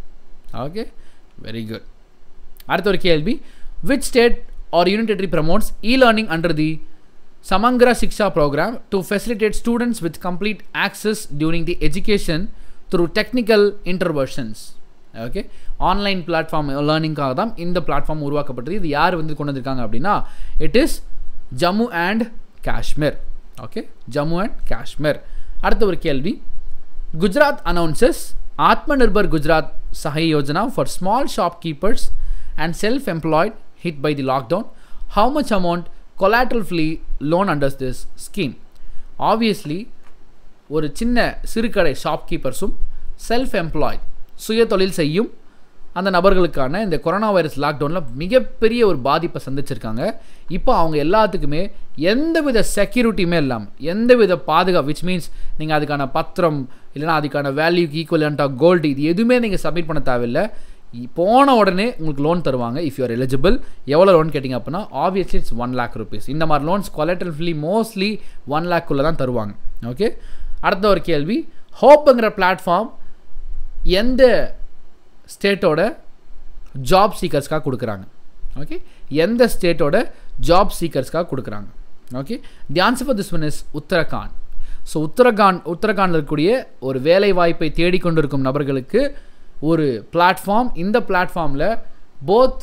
okay very good அடுத்த ஒரு கேள்வி which state or unitary promotes E learning under the Samagra Shiksha program to facilitate students with complete access during the education through technical interventions okay online platform லேர்னிங்காக தான் இந்த platform உருவாக்கப்பட்டது இது யார் வந்து கொண்டு வந்திருக்காங்க அப்படின்னா it is Jammu and Kashmir okay Jammu and Kashmir அடுத்த ஒரு கேள்வி Gujarat announces Atma Nirbhar Gujarat Sahay Yojana for small shopkeepers and self employed hit by the lockdown how much amount collateral free loan under this scheme obviously ஒரு சின்ன சிறுகடை ஷாப்கீப்பர்ஸும் செல்ஃப் எம்ப்ளாய்ட் சுய தொழில் செய்யும் அந்த நபர்களுக்கான இந்த கொரோனா வைரஸ் லாக்டவுனில் மிகப்பெரிய ஒரு பாதிப்பை சந்திச்சிருக்காங்க இப்போ அவங்க எல்லாத்துக்குமே எந்தவித செக்யூரிட்டியுமே இல்லாமல் எந்தவித பாதுகாப்பு விச் மீன்ஸ் நீங்கள் அதுக்கான பத்திரம் இல்லைனா அதுக்கான வேல்யூக்கு ஈக்குவலண்ட்டாக கோல்டு இது எதுவுமே நீங்கள் சப்மிட் பண்ண தேவையில்லை போன உடனே உங்களுக்கு லோன் தருவாங்க இஃப் யூஆர் எலிஜிபிள் எவ்வளோ லோன் கேட்டிங்க அப்படின்னா obviously it's one lakh rupees இந்த மாதிரி loans collateral free mostly one லேக்குள்ளே தான் தருவாங்க ஓகே அடுத்த ஒரு கேள்வி ஹோப்புங்கிற பிளாட்ஃபார்ம் எந்த ஸ்டேட்டோட ஜாப் சீக்கர்ஸ்க்காக கொடுக்குறாங்க ஓகே எந்த ஸ்டேட்டோட ஜாப் சீக்கர்ஸ்க்காக கொடுக்குறாங்க okay the answer for this one is Uttarakhand so Uttarakhand உத்தரகாண்டில் இருக்கக்கூடிய ஒரு வேலை வாய்ப்பை தேடிக்கொண்டிருக்கும் நபர்களுக்கு ஒரு பிளாட்ஃபார்ம் இந்த பிளாட்ஃபார்மில் போத்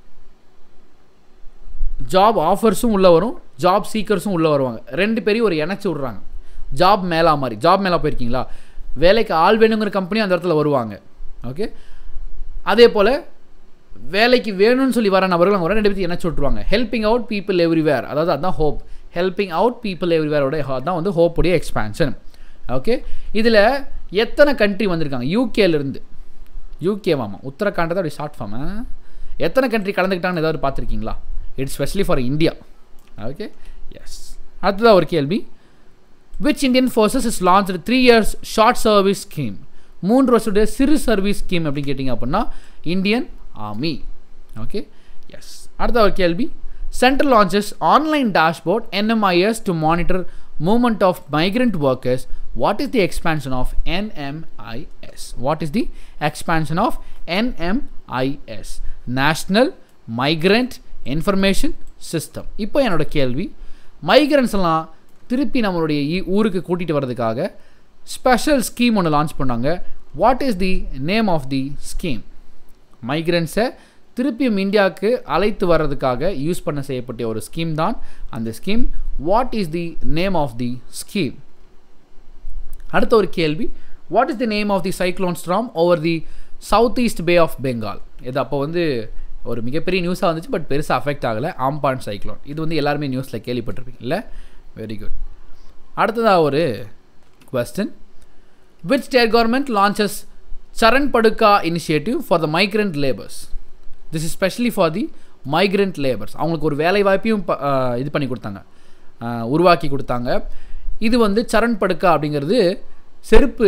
ஜாப் ஆஃபர்ஸும் உள்ளே வரும் ஜாப் சீக்கர்ஸும் உள்ளே வருவாங்க ரெண்டு பேரையும் ஒரு இணைச்சி விட்றாங்க ஜாப் மேலா மாதிரி ஜாப் மேலா போயிருக்கீங்களா வேலைக்கு ஆள் வேணுங்கிற கம்பெனி அந்த இடத்துல வருவாங்க ஓகே அதே போல் வேலைக்கு வேணும்னு சொல்லி வர நபர்கள் அவங்க ரெண்டு பேர்த்து இணைச்சி விட்ருவாங்க ஹெல்பிங் அவுட் பீப்புள் எவ்ரிவேர் அதாவது அதுதான் ஹோப் ஹெல்பிங் அவுட் பீப்புள் எவ்ரிவேரோட தான் வந்து ஹோப்புடைய எக்ஸ்பேன்ஷன் ஓகே இதில் எத்தனை கண்ட்ரி வந்திருக்காங்க யூகேலேருந்து யூகே வாமா உத்தரகாண்ட் தான் அப்படி ஷார்ட் ஃபார்ம் எத்தனை கண்ட்ரி கலந்துக்கிட்டாங்கன்னு ஏதாவது பார்த்துருக்கீங்களா it's specially for India okay yes அடுத்ததாக ஒரு கேள்வி which Indian forces is launch three years short service scheme மூன்று வருஷத்துடைய சிறு சர்வீஸ் ஸ்கீம் அப்படின்னு கேட்டிங்க அப்படின்னா இந்தியன் ஆர்மி ஓகே எஸ் அடுத்த ஒரு கேள்வி central launches online dashboard NMIS to monitor movement of migrant workers what is the expansion of NMIS what is the expansion of NMIS national migrant information system இப்போ என்னோட கேள்வி migrants எல்லாம் திருப்பி நம்மளுடைய இ- ஊருக்கு கூட்டிகிட்டு வர்றதுக்காக ஸ்பெஷல் ஸ்கீம் ஒன்று லான்ச் பண்ணாங்க what is the name of the scheme மைக்ரன்ஸை திருப்பியும் இந்தியாவுக்கு அழைத்து வர்றதுக்காக யூஸ் பண்ண செய்யப்பட்ட ஒரு ஸ்கீம் தான் அந்த scheme what is the name of the scheme அடுத்த ஒரு கேள்வி what is the name of the cyclone storm over the south east bay of Bengal இது அப்போ வந்து ஒரு மிகப்பெரிய நியூஸாக வந்துச்சு பட் பெருசாக அஃபெக்ட் ஆகலை ஆம்பான் சைக்ளோன் இது வந்து எல்லாருமே நியூஸில் கேள்விப்பட்டிருப்பீங்க இல்லை வெரி குட் அடுத்ததாக ஒரு question which state government launches Charan Paduka initiative for the migrant labours this is specially for the migrant labours அவங்களுக்கு ஒரு வேலை வாய்ப்பையும் ப- ஆஹ் இது பண்ணி கொடுத்தாங்க ஆஹ் உருவாக்கி கொடுத்தாங்க இது வந்து சரண் படுக்கா அப்படிங்கிறது செருப்பு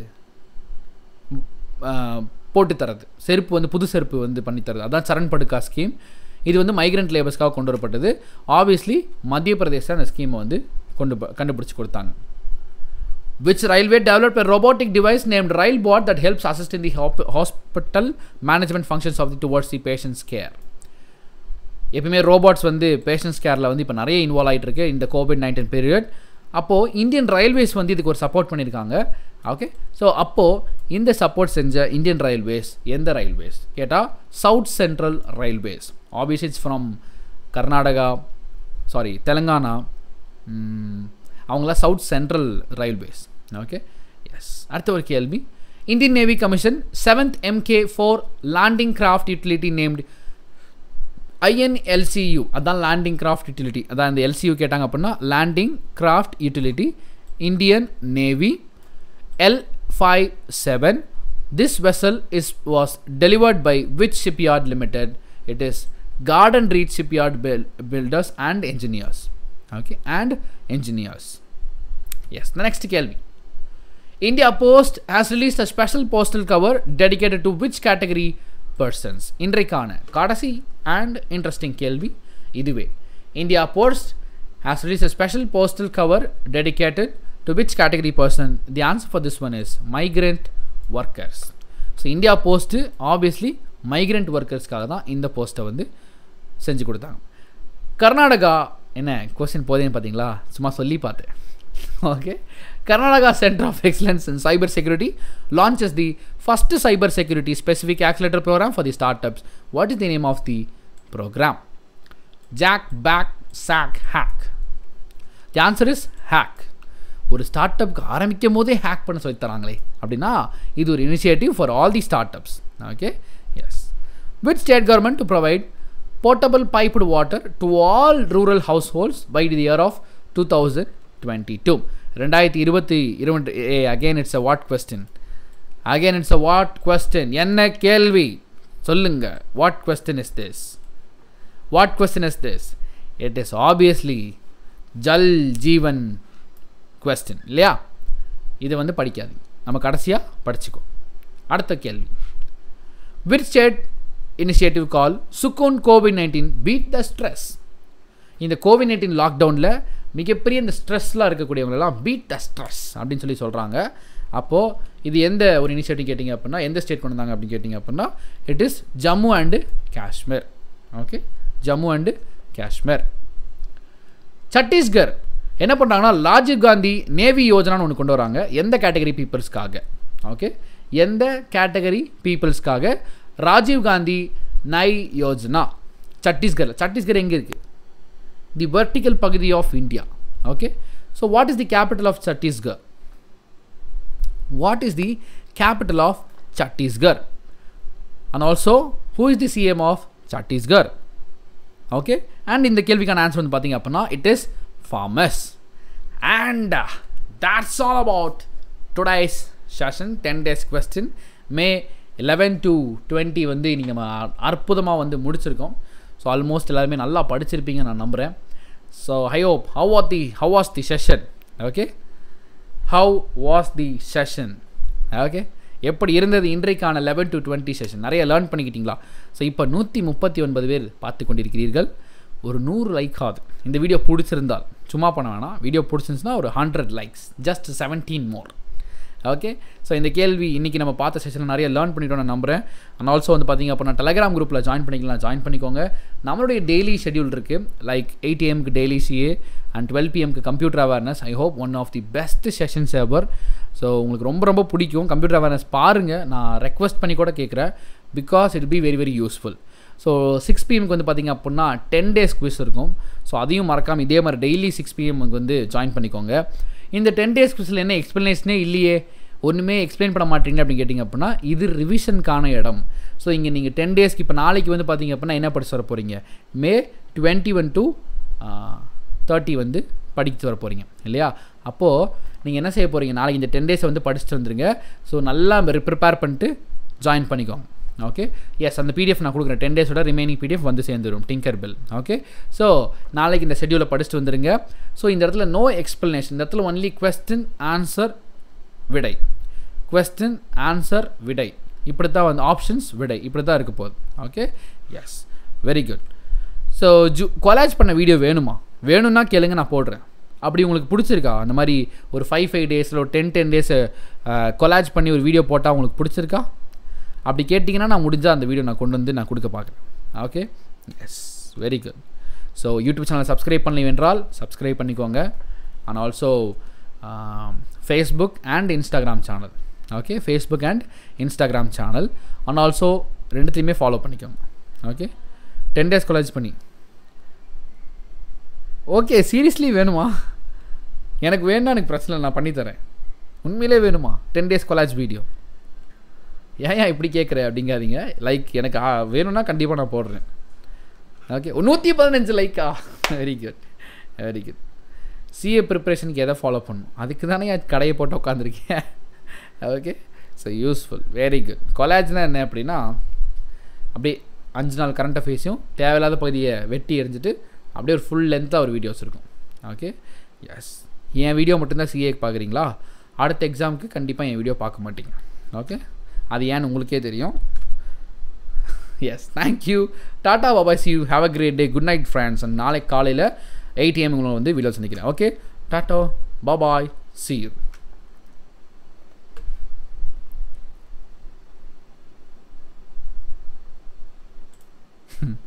ஆஹ் போட்டு தரது செருப்பு வந்து புது செருப்பு வந்து பண்ணி தரது அதான் சரண் படுக்கா ஸ்கீம் இது வந்து மைக்ரண்ட் லேபர்ஸ்க்காக கொண்டு வரப்பட்டது ஆப்வியஸ்லி மத்திய பிரதேசம் அந்த ஸ்கீமை வந்து கொண்டு ப- கண்டுபிடிச்சு கொடுத்தாங்க which railway developed a robotic device named railbot that helps assist in the hop- hospital management functions of the towards the patient's care எப்பயுமே ரோபோட்ஸ் வந்து பேஷண்ட்ஸ் கேரில் வந்து இப்போ நிறைய இன்வால்வ் ஆகிட்டு இருக்கு இந்த கோவிட் நைன்டீன் பீரியட் அப்போது இந்தியன் ரயில்வேஸ் வந்து இதுக்கு ஒரு சப்போர்ட் பண்ணியிருக்காங்க ஓகே ஸோ அப்போது இந்த சப்போர்ட் செஞ்ச இந்தியன் ரயில்வேஸ் எந்த ரயில்வேஸ் கேட்டால் south central railways obviously it's from Karnataka sorry Telangana ம், அவங்களாம் south central railways okay yes அடுத்த ஒரு கேள்வி Indian navy commission seventh MK four landing craft utility named INLCU அதான் லேண்டிங் கிராஃப்ட் யூட்டிலிட்டி அதான் இந்த எல்சியூ கேட்டாங்க அப்படின்னா landing craft utility Indian navy L five seven this vessel is was delivered by which shipyard limited it is Garden Reach shipyard filters and engineers okay and engineers yes next கேள்வி India Post has released a special postal cover dedicated to which category persons? இன்றைக்கான கடைசி and interesting கேள்வி இதுவே India Post has released a special postal cover dedicated to which category person? The answer for this one is migrant workers. So India Post obviously migrant ஒர்க்கர்ஸ்க்காக தான் இந்த போஸ்ட்டை வந்து செஞ்சு கொடுத்தாங்க கர்நாடகா என்ன கொஸ்டின் போதேன்னு பார்த்தீங்களா சும்மா சொல்லி பார்த்தேன் okay Karnataka center of excellence in cyber security launches the first cyber security specific accelerator program for the start ups what is the name of the program jack pack sack hack the answer is hack ஒரு ஸ்டார்ட் அப்க்கு ஆரம்பிக்கும் போதே hack பண்ண சொல்லி தராங்களே அப்படின்னா இது ஒரு initiative for all the start ups okay yes with state government to provide portable piped water to all rural house households by the year of two thousand twenty two ரெண்டாயிரத்தி இருபத்தி இருபத்தி ஏ again it's a what question again it's a what question என்ன கேள்வி சொல்லுங்க what question is this what question is this it is obviously Jal Jeevan question இல்லையா இது வந்து படிக்காது நம்ம கடைசியாக படிச்சுக்கோ அடுத்த கேள்வி which state initiative call Sukoon COVID nineteen beat the stress இந்த கோவிட் நைன்டீன் லாக்டவுனில் மிகப்பெரிய இந்த ஸ்ட்ரெஸ்லாம் இருக்கக்கூடியவங்களெல்லாம் பீட் த ஸ்ட்ரெஸ் அப்படின்னு சொல்லி சொல்கிறாங்க அப்போது இது எந்த ஒரு இனிஷியேட்டிவ் கேட்டிங்க அப்படின்னா எந்த ஸ்டேட் கொண்டு வந்தாங்க அப்படின்னு கேட்டிங்க அப்படின்னா it is Jammu and Kashmir okay Jammu and Kashmir Chhattisgarh என்ன பண்ணுறாங்கன்னா ராஜீவ் காந்தி நேவி யோஜனான்னு ஒன்று கொண்டு வராங்க எந்த கேட்டகரி பீப்புள்ஸ்க்காக ஓகே எந்த கேட்டகரி பீப்புள்ஸ்க்காக ராஜீவ் காந்தி நை யோஜனா சத்தீஸ்கர் சத்தீஸ்கர் எங்கே இருக்குது தி வெர்டிக்கல் பகுதி of India okay so what is the capital of Chhattisgarh what is the capital of Chhattisgarh and also who is the CM of Chhattisgarh okay and இந்த கேள்விக்கான ஆன்சர் வந்து பார்த்தீங்க அப்படின்னா it is farmers and that's all about today's session 10 days question May 11 to 20 வந்து இன்றைக்கி நம்ம அற்புதமாக வந்து முடிச்சிருக்கோம் ஸோ ஆல்மோஸ்ட் எல்லாருமே நல்லா படிச்சிருப்பீங்க நான் நம்புகிறேன் so I hope how are the how was the session okay how was the session okay எப்படி இருந்தது இன்றைக்கான லெவன் டு டுவெண்ட்டி செஷன் நிறைய லேர்ன் பண்ணிக்கிட்டீங்களா ஸோ இப்போ நூற்றி முப்பத்தி ஒன்பது பேர் பார்த்து கொண்டிருக்கிறீர்கள் ஒரு நூறு லைக் ஆகுது இந்த வீடியோ பிடிச்சிருந்தால் சும்மா பண்ண வேணாம் வீடியோ பிடிச்சிருந்துச்சுன்னா ஒரு hundred likes just seventeen more okay so இந்த கேள்வி இன்றைக்கி நம்ம பார்த்த செஷனில் நிறைய லேர்ன் பண்ணிட்டோம் நான் நம்புகிறேன் அண்ட் ஆல்சோ வந்து பார்த்திங்க அப்படின்னா டெலகிராம் குரூப்பில் ஜாயின் பண்ணிக்கலாம் ஜாயின் பண்ணிக்கோங்க நம்மளுடைய டெய்லி ஷெடியூல் இருக்குது லைக் எயிட் ஏஎம்க்கு டெய்லி சிஏ அண்ட் டுவெல் பிஎம்க்கு computer awareness I hope one of the best sessions ever so உங்களுக்கு ரொம்ப ரொம்ப பிடிக்கும் கம்ப்யூட்டர் அவேர்னஸ் பாருங்கள் நான் ரெக்வஸ்ட் பண்ணி கூட கேட்குறேன் because it be very very useful so six பிஎம்க்கு வந்து பார்த்திங்க அப்படின்னா டென் டேஸ் குவிஸ் இருக்கும் ஸோ அதையும் மறக்காமல் இதே மாதிரி டெய்லி சிக்ஸ் பிஎம்க்கு வந்து ஜாயின் பண்ணிக்கோங்க இந்த டென் டேஸ் குவிஸில் என்ன எக்ஸ்ப்ளனேஷனே இல்லையே ஒன்றுமே எக்ஸ்பிளைன் பண்ண மாட்டீங்க அப்படின்னு கேட்டிங்க அப்படின்னா இது ரிவிஷனுக்கான இடம் ஸோ இங்கே நீங்கள் டென் டேஸ்க்கு இப்போ நாளைக்கு வந்து பார்த்தீங்க அப்படின்னா என்ன படிச்சு வர போகிறீங்க May twenty one to thirty வந்து படிச்சு வர போகிறீங்க இல்லையா அப்போது நீங்கள் என்ன செய்ய போகிறீங்க நாளைக்கு இந்த டென் டேஸை வந்து படிச்சுட்டு வந்துருங்க ஸோ நல்லா ப்ரிப்பேர் பண்ணிட்டு ஜாயின் பண்ணிக்கோங்க ஓகே எஸ் அந்த பிடிஎஃப் நான் கொடுக்குறேன் டென் டேஸோட ரிமைனிங் பிடிஎஃப் வந்து சேர்ந்துடும் டிங்கர் பில் ஓகே ஸோ நாளைக்கு இந்த ஷெடியூலை படிச்சுட்டு வந்துருங்க ஸோ இந்த இடத்துல நோ எக்ஸ்ப்ளனேஷன் இந்த இடத்துல ஒன்லி கொஸ்டின் ஆன்சர் விடை கொஸ்டின் ஆன்சர் விடை இப்படி தான் வந்து ஆப்ஷன்ஸ் விடை இப்படி தான் இருக்க போகுது okay yes very good so ஜூ கொலாஜ் பண்ண வீடியோ வேணுமா வேணும்னா கேளுங்க நான் போடுறேன் அப்படி உங்களுக்கு பிடிச்சிருக்கா அந்த மாதிரி ஒரு ஃபைவ் ஃபைவ் டேஸில் ஒரு டென் டென் டேஸ் கொலாஜ் பண்ணி ஒரு வீடியோ போட்டால் உங்களுக்கு பிடிச்சிருக்கா அப்படி கேட்டிங்கன்னா நான் முடிஞ்சால் அந்த வீடியோ நான் கொண்டு வந்து நான் கொடுக்க பார்க்குறேன் okay yes very good so YouTube channel subscribe பண்ணல என்றால் சப்ஸ்கிரைப் பண்ணிக்கோங்க and also Facebook and Instagram channel okay Facebook and Instagram channel and also ரெண்டுத்தையுமே ஃபாலோ பண்ணிக்கோங்க ஓகே டென் டேஸ் கொலாஜ் பண்ணி ஓகே சீரியஸ்லி வேணுமா எனக்கு வேணும்னா எனக்கு பிரச்சனை நான் பண்ணித்தரேன் உண்மையிலே வேணுமா டென் டேஸ் கொலாஜ் வீடியோ ஏன் ஏன் இப்படி கேட்குற அப்படிங்காதீங்க லைக் எனக்கு வேணும்னா கண்டிப்பாக நான் போடுறேன் ஓகே நூற்றி பதினஞ்சு லைக்கா very good very good CA ப்ரிப்ரேஷனுக்கு எதை ஃபாலோ பண்ணணும் அதுக்கு தானே கடையை போட்டு உட்காந்துருக்கேன் okay so useful very good கொலாஜ்னா என்ன அப்படின்னா அப்படியே அஞ்சு நாள் கரண்ட் அஃபேர்ஸையும் தேவையில்லாத பகுதியை வெட்டி எரிஞ்சிட்டு அப்படியே ஒரு ஃபுல் லென்த்தாக ஒரு வீடியோஸ் இருக்கும் ஓகே எஸ் என் வீடியோ மட்டும்தான் சிஏ பார்க்குறீங்களா அடுத்த எக்ஸாமுக்கு கண்டிப்பாக என் வீடியோ பார்க்க மாட்டீங்க ஓகே அது ஏன்னு உங்களுக்கே தெரியும் yes thank you tata bye bye see you have a great day good night friends and நாளைக்கு காலையில் எயிட் ஏஎம் உங்களை வந்து வீடியோ சந்திக்கிறேன் okay tata bye bye see you